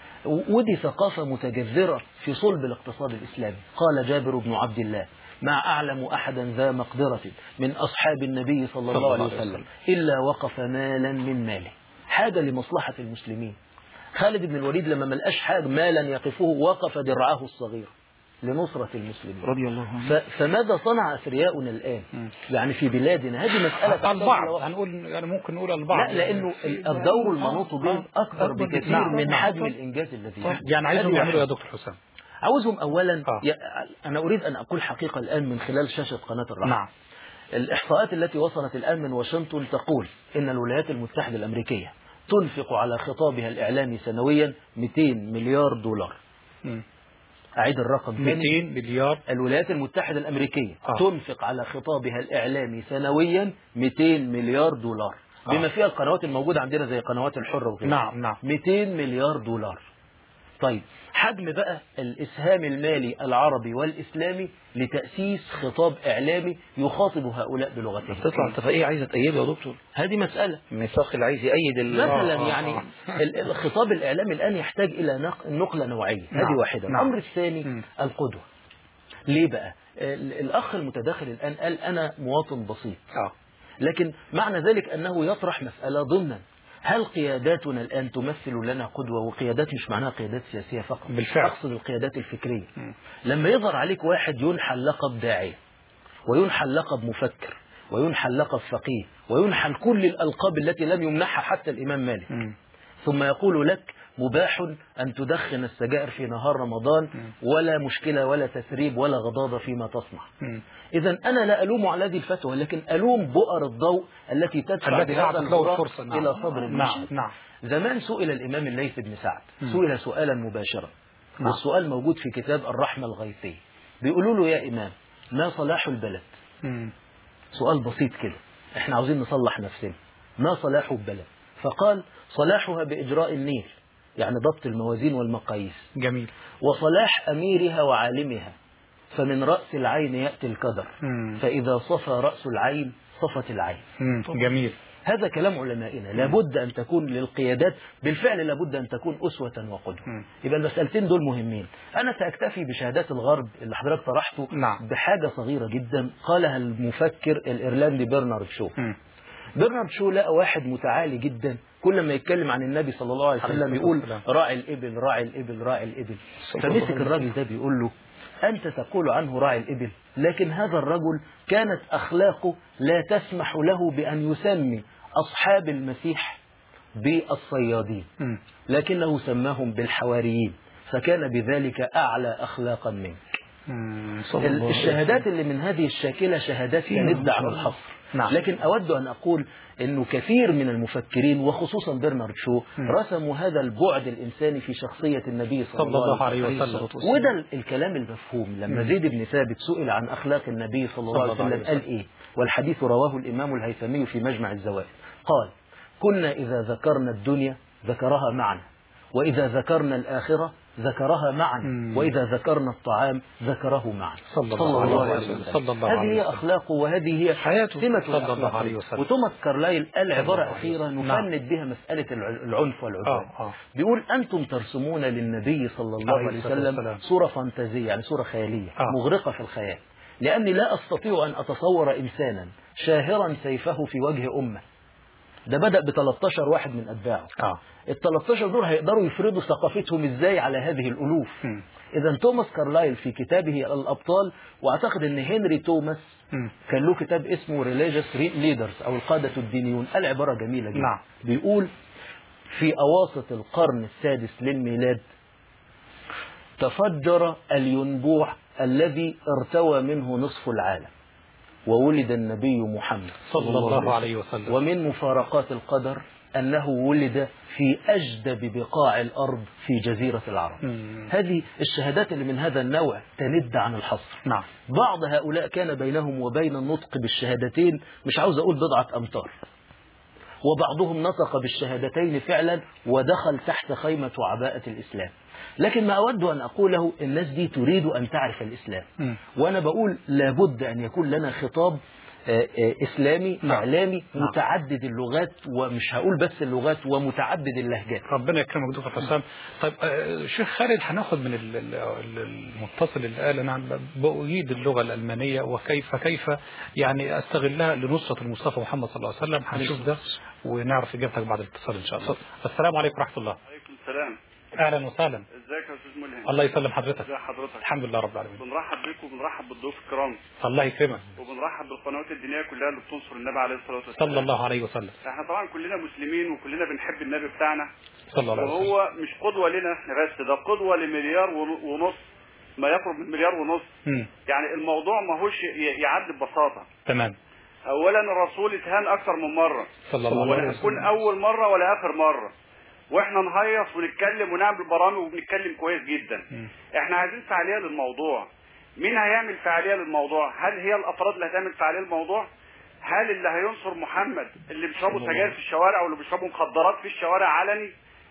و- ودي ثقافة متجذرة في صلب الاقتصاد الإسلامي قال جابر بن عبد الله ما أعلم أحدا ذا مقدرة من أصحاب النبي صلى الله عليه وسلم إلا وقف مالا من ماله حاجة لمصلحة المسلمين خالد بن الوليد لما ملقاش حاجة مالا يقفه وقف درعه الصغير لنصرة المسلمين رضي الله عنه ف- فماذا صنع أثرياؤنا الآن يعني في بلادنا هذه مسألة تحتاج إلى البعض وقت. هنقول يعني ممكن نقول البعض لا لأنه ال- الدور المنوط بهم أكبر بكثير نعم. من نعم. حجم الإنجاز الذي يحدث. يعني عايزهم هذه يعملوا يا واحدة. دكتور حسام عاوزهم أولا آه. ي- أنا أريد أن أقول حقيقة الآن من خلال شاشة قناة الرحمة نعم الإحصاءات التي وصلت الآن من واشنطن تقول إن الولايات المتحدة الأمريكية تنفق على خطابها الإعلامي سنويا 200 مليار دولار مم. أعيد الرقم تاني 200 مليار الولايات المتحدة الأمريكية آه. تنفق على خطابها الإعلامي سنويا 200 مليار دولار آه. بما فيها القنوات الموجودة عندنا زي قنوات الحر وغيرها نعم نعم 200 مليار دولار طيب حجم بقى الإسهام المالي العربي والإسلامي لتأسيس خطاب إعلامي يخاطب هؤلاء بلغتهم تطلع اتفاقية عايزة تأيده يا دكتور هذه مسألة الميثاق اللي عايز يأيد ال- مثلا آه، آه، يعني آه. ال- الخطاب الإعلامي الآن يحتاج إلى نق- نقلة نوعية نعم. هذه واحدة نعم. الأمر الثاني القدوة ليه بقى ال- الأخ المتداخل الآن قال أنا مواطن بسيط اه لكن معنى ذلك أنه يطرح مسألة ضمنا هل قياداتنا الآن تمثل لنا قدوة وقيادات مش معناها قيادات سياسية فقط بالفعل. أقصد القيادات الفكرية لما يظهر عليك واحد ينحل لقب داعية وينحل لقب مفكر وينحل لقب فقيه وينحل كل الألقاب التي لم يمنحها حتى الإمام مالك مم. ثم يقول لك مباح أن تدخن السجائر في نهار رمضان ولا مشكلة ولا تثريب ولا غضاضة فيما تصنع مم. إذا أنا لا ألوم على هذه الفتوى لكن ألوم بؤر الضوء التي تدفع التي بهذا أعطت له الغراب الفرصة نعم. إلى صدر نعم المشهد نعم زمان سئل الإمام الليث بن سعد مم. سئل سؤالا مباشرا نعم. والسؤال موجود في كتاب الرحمة الغيثية بيقولوا له يا إمام ما صلاح البلد مم. سؤال بسيط كده احنا عاوزين نصلح نفسنا ما صلاح البلد فقال صلاحها بإجراء النيل يعني ضبط الموازين والمقاييس جميل وصلاح أميرها وعالمها فمن رأس العين يأتي الكدر مم. فإذا صفى رأس العين صفت العين مم. جميل هذا كلام علمائنا لابد أن تكون للقيادات بالفعل لابد أن تكون أسوة وقدوة مم. يبقى المسألتين دول مهمين أنا سأكتفي بشهادات الغرب اللي حضرتك طرحته نعم. بحاجة صغيرة جدا قالها المفكر الإيرلندي برنارد شو مم. برنارد شو لقى واحد متعالي جدا كل ما يتكلم عن النبي صلى الله عليه عليه وسلم الصلاة يقول والسلام. راعي الإبل راعي الإبل راعي الإبل صلى الله فمسك عليه الراجل ده بيقول له أنت تقول عنه راعي الإبل لكن هذا الرجل كانت أخلاقه لا تسمح له بأن يسمي أصحاب المسيح بالصيادين مم. لكنه سماهم بالحواريين فكان بذلك أعلى أخلاقا منك مم. صلى الله ال- عليه الشهادات اللي من هذه الشاكلة شهادات تند عن الحصر نعم. لكن أود أن أقول أنه كثير من المفكرين وخصوصا برنارد شو مم. رسموا هذا البعد الإنساني في شخصية النبي صلى, صلى الله عليه وسلم وده ال- الكلام المفهوم لما مم. زيد بن ثابت سئل عن أخلاق النبي صلى الله عليه صلى الله وسلم عليه قال إيه والحديث رواه الإمام الهيثمي في مجمع الزوائد قال كنا إذا ذكرنا الدنيا ذكرها معنا وإذا ذكرنا الآخرة ذكرها معا مم. وإذا ذكرنا الطعام ذكره معا صلى الله عليه وسلم. صلى الله هذه عليه هي وسلم. أخلاقه وهذه هي حياته. سمة صلى الله الأخلاق. عليه وسلم. وتوماس كارلايل قال الله عبارة عليه أخيرة وسلم. نفند بها مسألة الع- العنف والعدوان آه آه بيقول أنتم ترسمون للنبي صلى الله عليه عليه الصلاة وسلم والسلام. صورة فانتازية يعني صورة خيالية آه. مغرقة في الخيال لأني لا أستطيع أن أتصور إنسانا شاهرا سيفه في وجه أمة ده بدأ ب 13 واحد من أتباعه آه ال 13 دول هيقدروا يفرضوا ثقافتهم ازاي على هذه الالوف مم. اذا توماس كارلايل في كتابه الابطال واعتقد ان هنري توماس مم. كان له كتاب اسمه ريليجيوس ليدرز او القاده الدينيون قال عباره جميله جدا نعم. بيقول في اواسط القرن السادس للميلاد تفجر الينبوع الذي ارتوى منه نصف العالم وولد النبي محمد صلى الله عليه وسلم ومن مفارقات القدر أنه ولد في أجدب بقاع الأرض في جزيرة العرب مم. هذه الشهادات اللي من هذا النوع تند عن الحصر نعم بعض هؤلاء كان بينهم وبين النطق بالشهادتين مش عاوز أقول بضعة أمتار وبعضهم نطق بالشهادتين فعلا ودخل تحت خيمة عباءة الإسلام لكن ما أود أن أقوله الناس دي تريد أن تعرف الإسلام مم. وأنا بقول لابد أن يكون لنا خطاب آه، آه، إسلامي نعم. إعلامي نعم. متعدد اللغات ومش هقول بس اللغات ومتعدد اللهجات ربنا يكرمك دكتور حسام طيب آه، شيخ خالد هناخد من ال- ال- ال- المتصل اللي قال انا بأجيد اللغه الالمانيه وكيف كيف يعني استغلها لنصره المصطفى محمد صلى الله عليه وسلم هنشوف ده ونعرف اجابتك بعد الاتصال ان شاء الله السلام عليكم ورحمه الله عليكم السلام اهلا وسهلا ازيك يا استاذ ملهم الله يسلم حضرتك ازي حضرتك الحمد لله رب العالمين بنرحب بيك وبنرحب بالضيوف الكرام الله يكرمك وبنرحب بالقنوات الدينيه كلها اللي بتنصر النبي عليه الصلاه والسلام صلى الله عليه وسلم احنا طبعا كلنا مسلمين وكلنا بنحب النبي بتاعنا صلى الله عليه وسلم وهو مش قدوه لنا احنا بس ده قدوه لمليار ون- ونص ما يقرب من مليار ونص مم. يعني الموضوع ما هوش ي- يعدي ببساطه تمام اولا الرسول اتهان اكثر من مره صلى الله عليه ولا وسلم هتكون اول مره ولا اخر مره واحنا نهيص ونتكلم ونعمل برامج وبنتكلم كويس جدا مم. احنا عايزين فعاليه للموضوع مين هيعمل فعاليه للموضوع هل هي الافراد اللي هتعمل فعاليه للموضوع هل اللي هينصر محمد اللي بيشربوا سجاير في الشوارع واللي بيشربوا مخدرات في الشوارع علني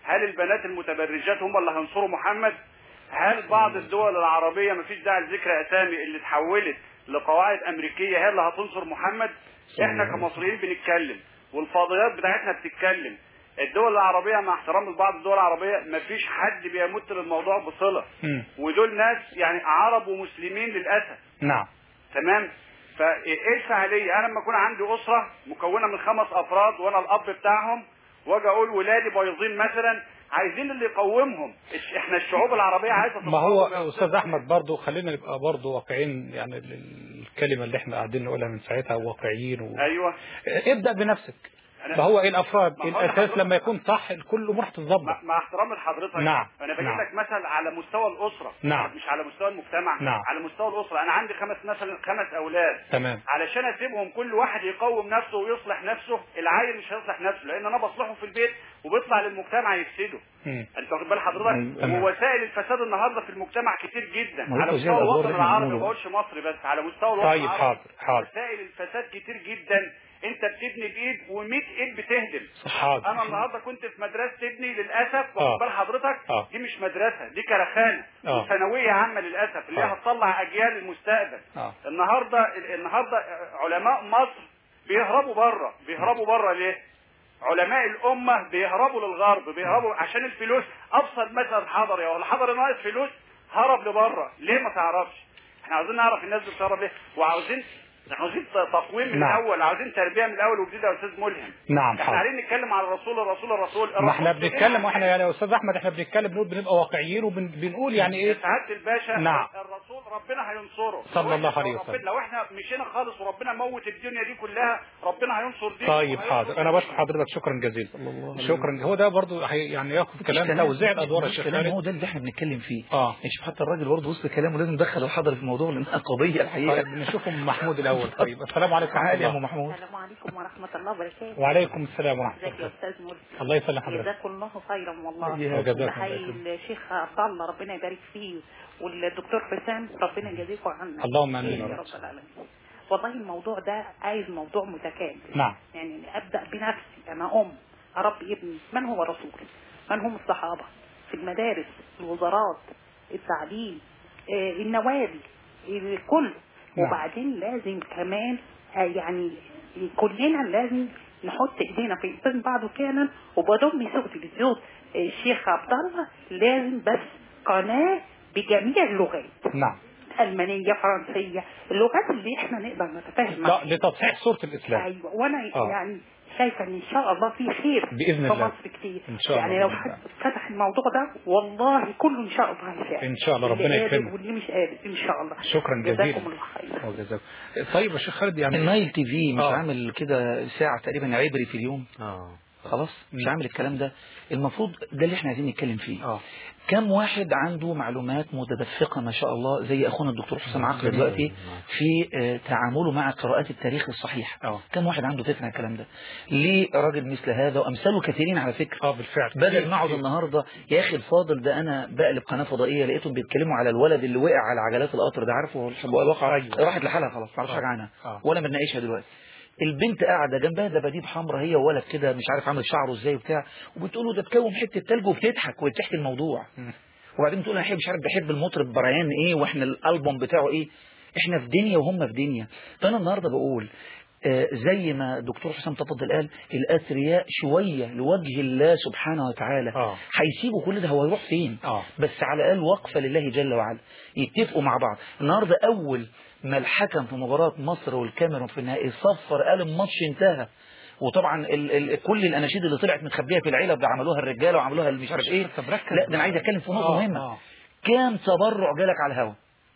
هل البنات المتبرجات هم اللي هينصروا محمد هل بعض الدول العربية مفيش داعي لذكر اسامي اللي اتحولت لقواعد امريكية هي اللي هتنصر محمد احنا كمصريين بنتكلم والفاضيات بتاعتنا بتتكلم الدول العربية مع احترام لبعض الدول العربية مفيش حد بيمت للموضوع بصلة مم. ودول ناس يعني عرب ومسلمين للأسف نعم تمام فايه الفعاليه انا لما يكون عندي اسره مكونه من خمس افراد وانا الاب بتاعهم واجي اقول ولادي بايظين مثلا عايزين اللي يقومهم الش- احنا الشعوب العربيه عايزه ما هو تتقوم. استاذ احمد برضو خلينا نبقى برضو واقعيين يعني ال- الكلمه اللي احنا قاعدين نقولها من ساعتها واقعيين و... ايوه ابدا بنفسك أنا- ما هو ايه الافراد ما هو الاساس حضرتك- لما يكون صح الكل امور هتتظبط مع- مع احترامي لحضرتك نعم، انا بجيب نعم. لك مثل على مستوى الاسره نعم. مش على مستوى المجتمع نعم. على مستوى الاسره انا عندي خمس مثلا خمس اولاد تمام علشان اسيبهم كل واحد يقوم نفسه ويصلح نفسه العيل مش هيصلح نفسه لان انا بصلحه في البيت وبيطلع للمجتمع يفسده مم. انت واخد بال حضرتك تمام. ووسائل الفساد النهارده في المجتمع كتير جدا ما هو على توزيع مستوى الأدوار الوطن اللي احنا العربي ما بنقوله. بقولش مصر بس على مستوى الوطن طيب العربي حاضر حاضر وسائل الفساد كتير جدا انت بتبني بايد و100 ايد بتهدم حاضر انا النهارده كنت في مدرسه ابني للاسف آه. واخد بال حضرتك آه. دي مش مدرسه دي كرخانه آه. وثانويه عامه للاسف اللي هي آه. هتطلع اجيال المستقبل اه النهارده النهارده علماء مصر بيهربوا بره بيهربوا بره ليه علماء الامه بيهربوا للغرب بيهربوا عشان الفلوس ابسط مثل حضري او الحضري ناقص فلوس هرب لبره ليه ما تعرفش احنا عاوزين نعرف الناس دي بتهرب ليه وعاوزين احنا عاوزين ت- تقويم من نعم. الاول عاوزين تربيه من الاول وجديد يا استاذ ملهم نعم احنا حاضر قاعدين نتكلم على الرسول الرسول الرسول ما احنا الرسول بنتكلم واحنا يعني يا استاذ احمد احنا بنتكلم بنقول بنبقى واقعيين وبنقول يعني ايه سعاده الباشا نعم. الرسول ربنا هينصره صلى لو الله إحنا- عليه لو وسلم. ربنا- لو احنا مشينا خالص وربنا موت الدنيا دي كلها ربنا هينصر دي طيب حاضر انا بشكر حضرتك شكرا جزيلا شكرا هو ده برضو هي- يعني ياخد كلام توزيع الادوار يا مش شيخ كلام خالد هو ده اللي احنا بنتكلم فيه اه شوف حتى الراجل برضه وسط كلامه لازم ندخل الحضر في الموضوع لانها قضيه الحقيقه طيب نشوف ام محمود الاول طيب السلام عليكم ورحمه تعالى يا ام الله محمود السلام عليكم ورحمة الله وبركاته وعليكم السلام ورحمه ازيك يا الله أستاذ مرسي الله يسلم حضرتك جزاكم الله خيرا والله وجزاكم الله بحيي خيرا. الشيخ عبد الله ربنا يبارك فيه والدكتور حسام ربنا يجازيكم عنا اللهم آمين. يا رب العالمين والله الموضوع ده عايز موضوع متكامل نعم يعني ابدا بنفسي انا ام اربي ابني من هو رسول من هم الصحابه في المدارس الوزارات التعليم آه، النوادي الكل نعم. وبعدين لازم كمان آه، يعني كلنا لازم نحط ايدينا في ايدين بعض كان وبضم صوت تلفزيون الشيخ عبد الله لازم بس قناه بجميع اللغات نعم المانيه فرنسيه اللغات اللي احنا نقدر نتفاهم لا لتصحيح صوره الاسلام ايوه وانا آه. يعني شايفه ان ان شاء الله في خير بإذن في الله. مصر كتير إن شاء يعني الله لو بإذن حد فتح الموضوع ده والله كله ان شاء الله هيساعد إن شاء الله، اللي ربنا قادر يكرمك. واللي مش قادر ان شاء الله شكرا جزيلا جزاكم الله خير وجزاكم طيب يا شيخ خالد يعني النايل تي في مش آه. عامل كده ساعه تقريبا عبري في اليوم اه خلاص مش عامل الكلام ده المفروض ده اللي احنا عايزين نتكلم فيه اه كم واحد عنده معلومات متدفقة ما شاء الله زي أخونا الدكتور حسام عقل دلوقتي في آه، تعامله مع قراءات التاريخ الصحيح اه كم واحد عنده فكرة عن الكلام ده ليه راجل مثل هذا وأمثاله كثيرين على فكرة اه بالفعل بدل ما اقعد النهارده يا اخي الفاضل ده انا بقلب قناه فضائيه لقيتهم بيتكلموا على الولد اللي وقع على عجلات القطر ده عارفه الواقع أيوة. راحت لحالها خلاص ما اعرفش حاجه عنها آه. ولا بنناقشها دلوقتي البنت قاعده جنبها دباديب حمراء هي وولد كده مش عارف عامل شعره ازاي وبتاع وبتقول له ده تكوم حته تلج وبتضحك وبتحكي الموضوع مم. وبعدين بتقول انا بحب مش عارف بحب المطرب بريان ايه واحنا الالبوم بتاعه ايه احنا في دنيا وهم في دنيا فانا النهارده بقول آه، زي ما دكتور حسام تفضل قال الاثرياء شويه لوجه الله سبحانه وتعالى اه هيسيبوا كل ده هو يروح فين اه بس على الاقل وقفه لله جل وعلا يتفقوا مع بعض النهارده اول ما الحكم في مباراه مصر والكاميرون في النهائي صفر قال الماتش انتهى وطبعا ال ال كل الاناشيد اللي طلعت متخبيه في العلب ده عملوها الرجاله وعملوها اللي مش عارف ايه طب ركز لا ده انا عايز اتكلم في نقطه آه، مهمه آه. كام تبرع جالك على الهوا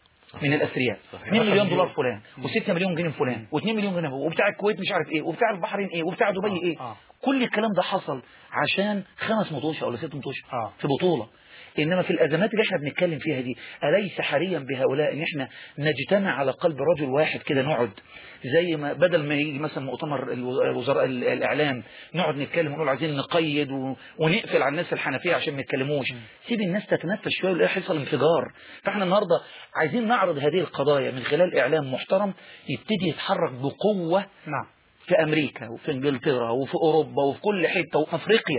من الاثرياء 2 مليون دولار فلان مم. و6 مليون جنيه فلان و2 مليون جنيه وبتاع الكويت مش عارف ايه وبتاع البحرين ايه وبتاع دبي آه، ايه آه. كل الكلام ده حصل عشان خمس مطوشه ولا ست مطوشه آه. في بطوله انما في الازمات اللي احنا بنتكلم فيها دي اليس حريا بهؤلاء ان احنا نجتمع على قلب رجل واحد كده نقعد زي ما بدل ما يجي مثلا مؤتمر الو- وزراء ال- الاعلام نقعد نتكلم ونقول عايزين نقيد و... ونقفل على الناس الحنفيه عشان ما يتكلموش سيب الناس تتنفس شويه ولا يحصل انفجار فاحنا النهارده عايزين نعرض هذه القضايا من خلال اعلام محترم يبتدي يتحرك بقوه نعم في امريكا وفي انجلترا وفي اوروبا وفي كل حته وفي افريقيا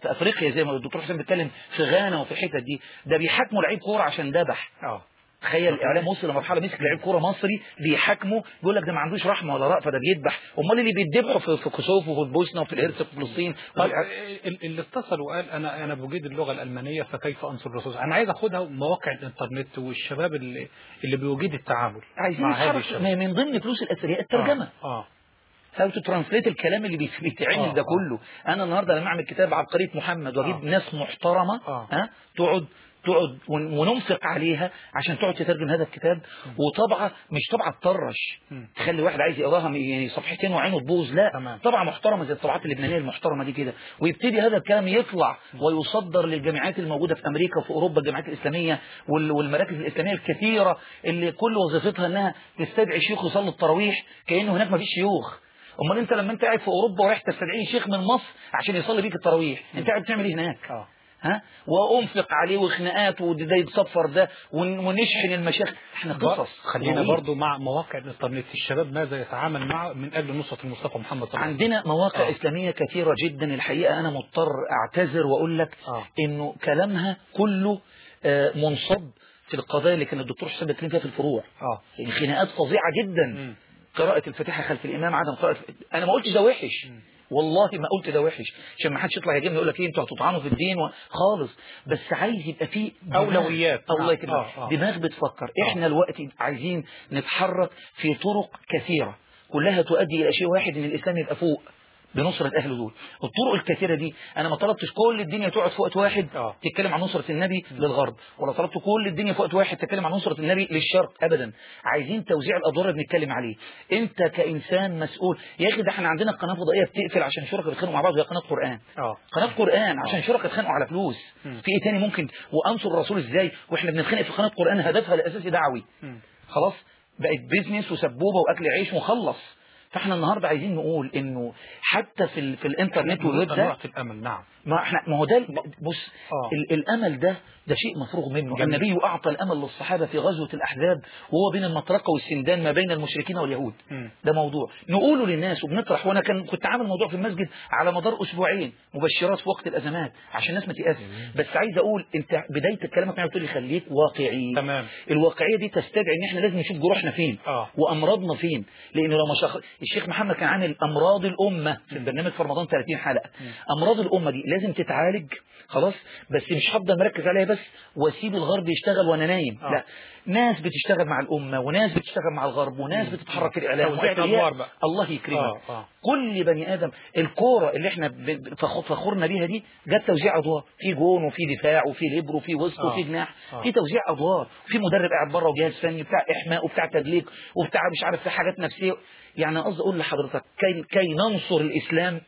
في افريقيا زي ما الدكتور حسين بيتكلم في غانا وفي الحتت دي ده بيحاكموا لعيب كوره عشان ذبح اه تخيل الاعلام وصل لمرحله مسك لعيب كوره مصري بيحاكمه بيقول لك ده ما عندوش رحمه ولا رأفه ده بيذبح امال اللي بيتذبحوا في في كوسوفو وفي البوسنه وفي الهرس في فلسطين طيب ال- اللي اتصل وقال انا انا بجيد اللغه الالمانيه فكيف انصر الرسول انا عايز اخدها مواقع الانترنت والشباب اللي اللي بيجيد التعامل عايزين مع هذه نتحرك الشباب ما من ضمن فلوس الاثرياء الترجمه اه, آه. هاو تو ترانسليت الكلام اللي بيت- بيتعمل آه، ده آه. كله انا النهارده لما اعمل كتاب عبقريه محمد واجيب آه. ناس محترمه آه. ها تقعد تقعد ون- وننفق عليها عشان تقعد تترجم هذا الكتاب وطبعه مش طبعه تطرش مم. تخلي واحد عايز يقراها من- يعني صفحتين وعينه تبوظ لا تمام. طبعه محترمه زي الطبعات اللبنانيه المحترمه دي كده ويبتدي هذا الكلام يطلع ويصدر للجامعات الموجوده في امريكا وفي اوروبا الجامعات الاسلاميه وال- والمراكز الاسلاميه الكثيره اللي كل وظيفتها انها تستدعي شيوخ يصلوا التراويح كانه هناك ما فيش شيوخ امال انت لما انت قاعد في اوروبا ورايح تستدعي شيخ من مصر عشان يصلي بيك التراويح انت قاعد بتعمل ايه هناك اه ها وانفق عليه وخناقات وده يتصفر ده ون- ونشحن المشايخ احنا قصص خلينا مواويل. برضو مع مواقع الانترنت الشباب ماذا يتعامل مع من اجل نصره المصطفى محمد صلى الله عليه وسلم عندنا مواقع آه. إسلامية كثيرة جدا الحقيقة أنا مضطر أعتذر وأقول لك آه. إنه كلامها كله آه، منصب في القضايا اللي كان الدكتور حسين بيتكلم فيها في الفروع اه يعني خناقات فظيعة جدا مم. قراءة الفاتحة خلف الإمام عدم قراءة أنا ما قلتش ده وحش والله ما قلت ده وحش عشان ما حدش يطلع يهاجمني يقول لك ايه انتوا هتطعنوا في الدين و... خالص بس عايز يبقى فيه دماغ- أولويات. الله نعم. يكرمك آه، آه. دماغ بتفكر احنا الوقت عايزين نتحرك في طرق كثيرة كلها تؤدي الى شيء واحد ان الاسلام يبقى فوق بنصرة أهله دول الطرق الكثيرة دي أنا ما طلبتش كل الدنيا تقعد في وقت واحد آه. تتكلم عن نصرة النبي للغرب ولا طلبت كل الدنيا في وقت واحد تتكلم عن نصرة النبي للشرق أبدا عايزين توزيع الأدوار اللي بنتكلم عليه أنت كإنسان مسؤول يا أخي ده احنا عندنا قناة فضائية بتقفل عشان شركاء بيتخانقوا مع بعض وهي قناة قرآن اه قناة قرآن عشان شركاء يتخانقوا على فلوس مم. في ايه تاني ممكن وانصر الرسول ازاي واحنا بنتخانق في قناة قرآن هدفها الاساسي دعوي مم. خلاص بقت بيزنس وسبوبة واكل عيش وخلص فاحنا النهارده عايزين نقول انه حتى في ال في الانترنت والويب ده نقطة الامل نعم ما احنا ما هو ده ال- بص آه. ال الامل ده ده شيء مفروغ منه جميل. النبي اعطى الامل للصحابه في غزوه الاحزاب وهو بين المطرقه والسندان ما بين المشركين واليهود مم. ده موضوع نقوله للناس وبنطرح وانا كان كنت عامل موضوع في المسجد على مدار اسبوعين مبشرات في وقت الازمات عشان الناس ما تيأس بس عايز اقول انت بدايه كلامك معايا بتقول لي خليك واقعي تمام. الواقعيه دي تستدعي ان احنا لازم نشوف جروحنا فين آه. وامراضنا فين لانه لو ما شخ... الشيخ محمد كان عامل امراض الامه في البرنامج في رمضان 30 حلقه امراض الامه دي لازم تتعالج خلاص بس مش هفضل مركز عليها بس واسيب الغرب يشتغل وانا نايم آه. لا ناس بتشتغل مع الامه وناس بتشتغل مع الغرب وناس بتتحرك في الاعلام توزيع وأترياء. الأدوار بقى. الله يكرمك آه، آه. كل بني ادم الكوره اللي احنا ب- ب- فخ- فخورنا بيها دي جت توزيع ادوار في جون وفي دفاع وفي ليبر وفي وسط آه. وفي جناح آه. في توزيع ادوار في مدرب قاعد بره وجهاز فني بتاع احماء وبتاع تدليك وبتاع مش عارف في حاجات نفسيه يعني قصدي اقول لحضرتك كي كي ننصر الاسلام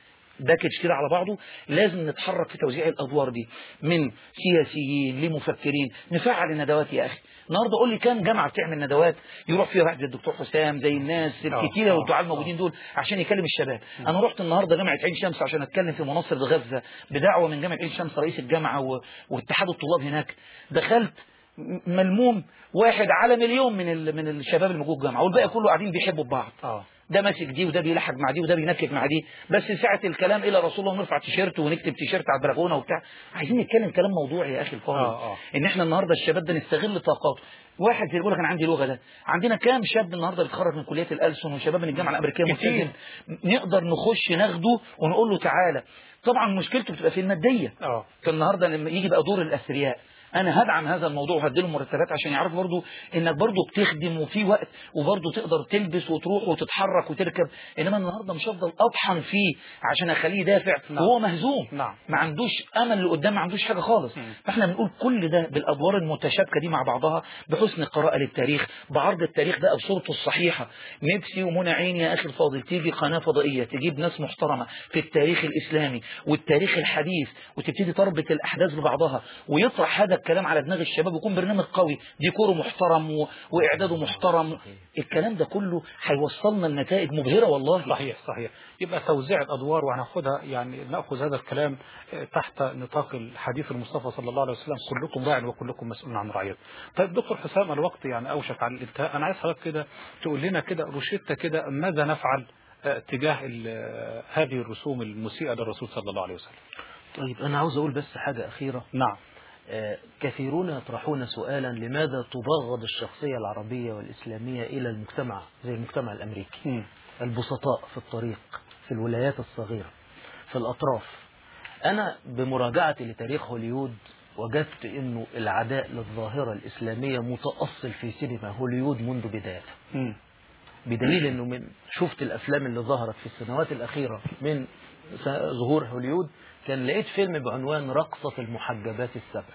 باكج كده على بعضه لازم نتحرك في توزيع الادوار دي من سياسيين لمفكرين نفعل الندوات يا اخي النهارده قول لي كام جامعه بتعمل ندوات يروح فيها واحد زي الدكتور حسام زي الناس الكتيره آه، والدعاء آه. الموجودين دول عشان يكلم الشباب انا رحت النهارده جامعه عين شمس عشان اتكلم في مناصر غزه بدعوه من جامعه عين شمس رئيس الجامعه و... واتحاد الطلاب هناك دخلت م- ملموم واحد على مليون من ال... من الشباب اللي موجود الجامعه والباقي كله قاعدين بيحبوا بعض اه ده ماسك دي وده بيلحق مع دي وده بينكت مع دي بس ساعة الكلام إلى رسول الله نرفع تيشيرت ونكتب تيشيرت على البلكونة وبتاع عايزين نتكلم كلام موضوعي يا أخي الفاضل آه، آه. إن إحنا النهاردة الشباب ده نستغل طاقاته واحد زي بيقول لك أنا عندي لغة ده عندنا كام شاب النهاردة بيتخرج من كليات الألسن وشباب من الجامعة الأمريكية كتير. ملتزم نقدر نخش ناخده ونقول له تعالى طبعا مشكلته بتبقى في المادية اه فالنهارده لما يجي بقى دور الاثرياء انا هدعم هذا الموضوع وهدي لهم مرتبات عشان يعرفوا برضو انك برضو بتخدم وفي وقت وبرضو تقدر تلبس وتروح وتتحرك وتركب انما النهارده مش هفضل اطحن فيه عشان اخليه دافع نعم. وهو مهزوم نعم. ما عندوش امل اللي قدام ما عندوش حاجه خالص فاحنا بنقول كل ده بالادوار المتشابكه دي مع بعضها بحسن قراءه للتاريخ بعرض التاريخ بقى بصورته الصحيحه نفسي ومنى عيني يا اخي الفاضل تيجي قناه فضائيه تجيب ناس محترمه في التاريخ الاسلامي والتاريخ الحديث وتبتدي تربط الاحداث ببعضها ويطرح هذا الكلام على دماغ الشباب ويكون برنامج قوي ديكوره محترم و... واعداده محترم الكلام ده كله هيوصلنا لنتائج مبهره والله صحيح صحيح يبقى توزيع الادوار وهناخدها يعني ناخذ هذا الكلام آه، تحت نطاق الحديث المصطفى صلى الله عليه وسلم كلكم راع وكلكم مسؤول عن رعيته. طيب دكتور حسام الوقت يعني اوشك على الانتهاء انا عايز حضرتك كده تقول لنا كده روشته كده ماذا نفعل آه، تجاه ال- آه، هذه الرسوم المسيئه للرسول صلى الله عليه وسلم. طيب أنا عاوز أقول بس حاجة أخيرة نعم آه، كثيرون يطرحون سؤالا لماذا تبغض الشخصية العربية والإسلامية إلى المجتمع زي المجتمع الأمريكي مم. البسطاء في الطريق في الولايات الصغيرة في الأطراف أنا بمراجعتي لتاريخ هوليود وجدت أنه العداء للظاهرة الإسلامية متأصل في سينما هوليود منذ بدايتها مم. بدليل أنه من شفت الأفلام اللي ظهرت في السنوات الأخيرة من س- ظهور هوليود كان لقيت فيلم بعنوان رقصة المحجبات السبع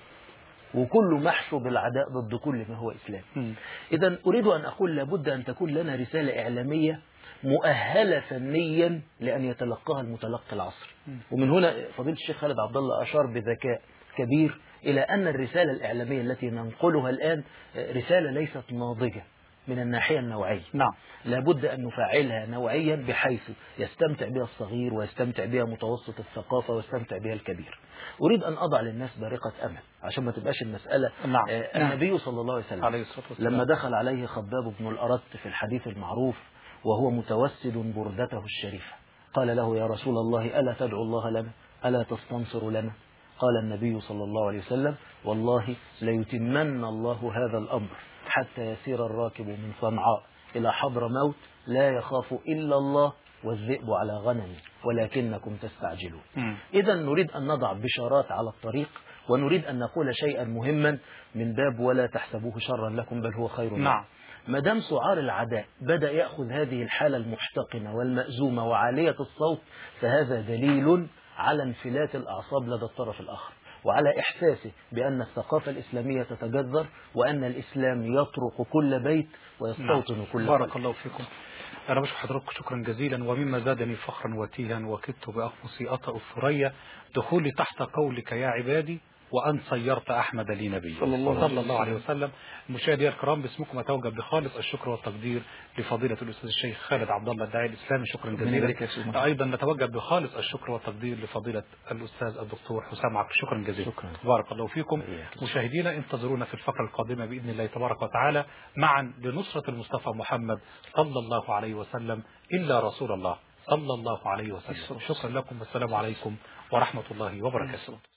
وكله محشو بالعداء ضد كل ما هو إسلام مم. إذا أريد أن أقول لابد أن تكون لنا رسالة إعلامية مؤهلة فنيا لأن يتلقاها المتلقي العصري ومن هنا فضيلة الشيخ خالد عبد الله أشار بذكاء كبير إلى أن الرسالة الإعلامية التي ننقلها الآن رسالة ليست ناضجة من الناحية النوعية نعم لابد أن نفعلها نوعيا بحيث يستمتع بها الصغير ويستمتع بها متوسط الثقافة ويستمتع بها الكبير أريد أن أضع للناس بارقة أمل عشان ما تبقاش المسألة نعم. آه، نعم. النبي صلى الله عليه وسلم عليه الصلاة والسلام لما دخل عليه خباب بن الأرت في الحديث المعروف وهو متوسد بردته الشريفة قال له يا رسول الله ألا تدعو الله لنا ألا تستنصر لنا قال النبي صلى الله عليه وسلم والله ليتمن الله هذا الأمر حتى يسير الراكب من صنعاء إلى حضر موت لا يخاف إلا الله والذئب على غنم ولكنكم تستعجلون مم. إذا نريد أن نضع بشارات على الطريق ونريد أن نقول شيئا مهما من باب ولا تحسبوه شرا لكم بل هو خير لكم نعم. ما دام سعار العداء بدأ يأخذ هذه الحالة المحتقنة والمأزومة وعالية الصوت فهذا دليل على انفلات الأعصاب لدى الطرف الآخر وعلى إحساسه بأن الثقافة الإسلامية تتجذر وأن الإسلام يطرق كل بيت ويستوطن كل بارك قلب. الله فيكم أنا بشكر حضرتك شكرا جزيلا ومما زادني فخرا وتيها وكدت بأقمصي أطأ الثريا دخولي تحت قولك يا عبادي وأن صيرت أحمد لي نبي صلى الله عليه صلى الله عليه وسلم مشاهدي الكرام باسمكم أتوجه بخالص الشكر والتقدير لفضيلة الأستاذ الشيخ خالد عبد الله الداعي الإسلامي شكرا ربنا يبارك يا جزيلا سيدنا. أيضا نتوجه بخالص الشكر والتقدير لفضيلة الأستاذ الدكتور حسام عبد شكرا جزيلا شكرا. بارك الله فيكم وإياك. مشاهدينا انتظرونا في الفقرة القادمة بإذن الله تبارك وتعالى معا لنصرة المصطفى محمد صلى الله عليه وسلم إلا رسول الله صلى الله عليه وسلم شكرا لكم والسلام عليكم ورحمة الله وبركاته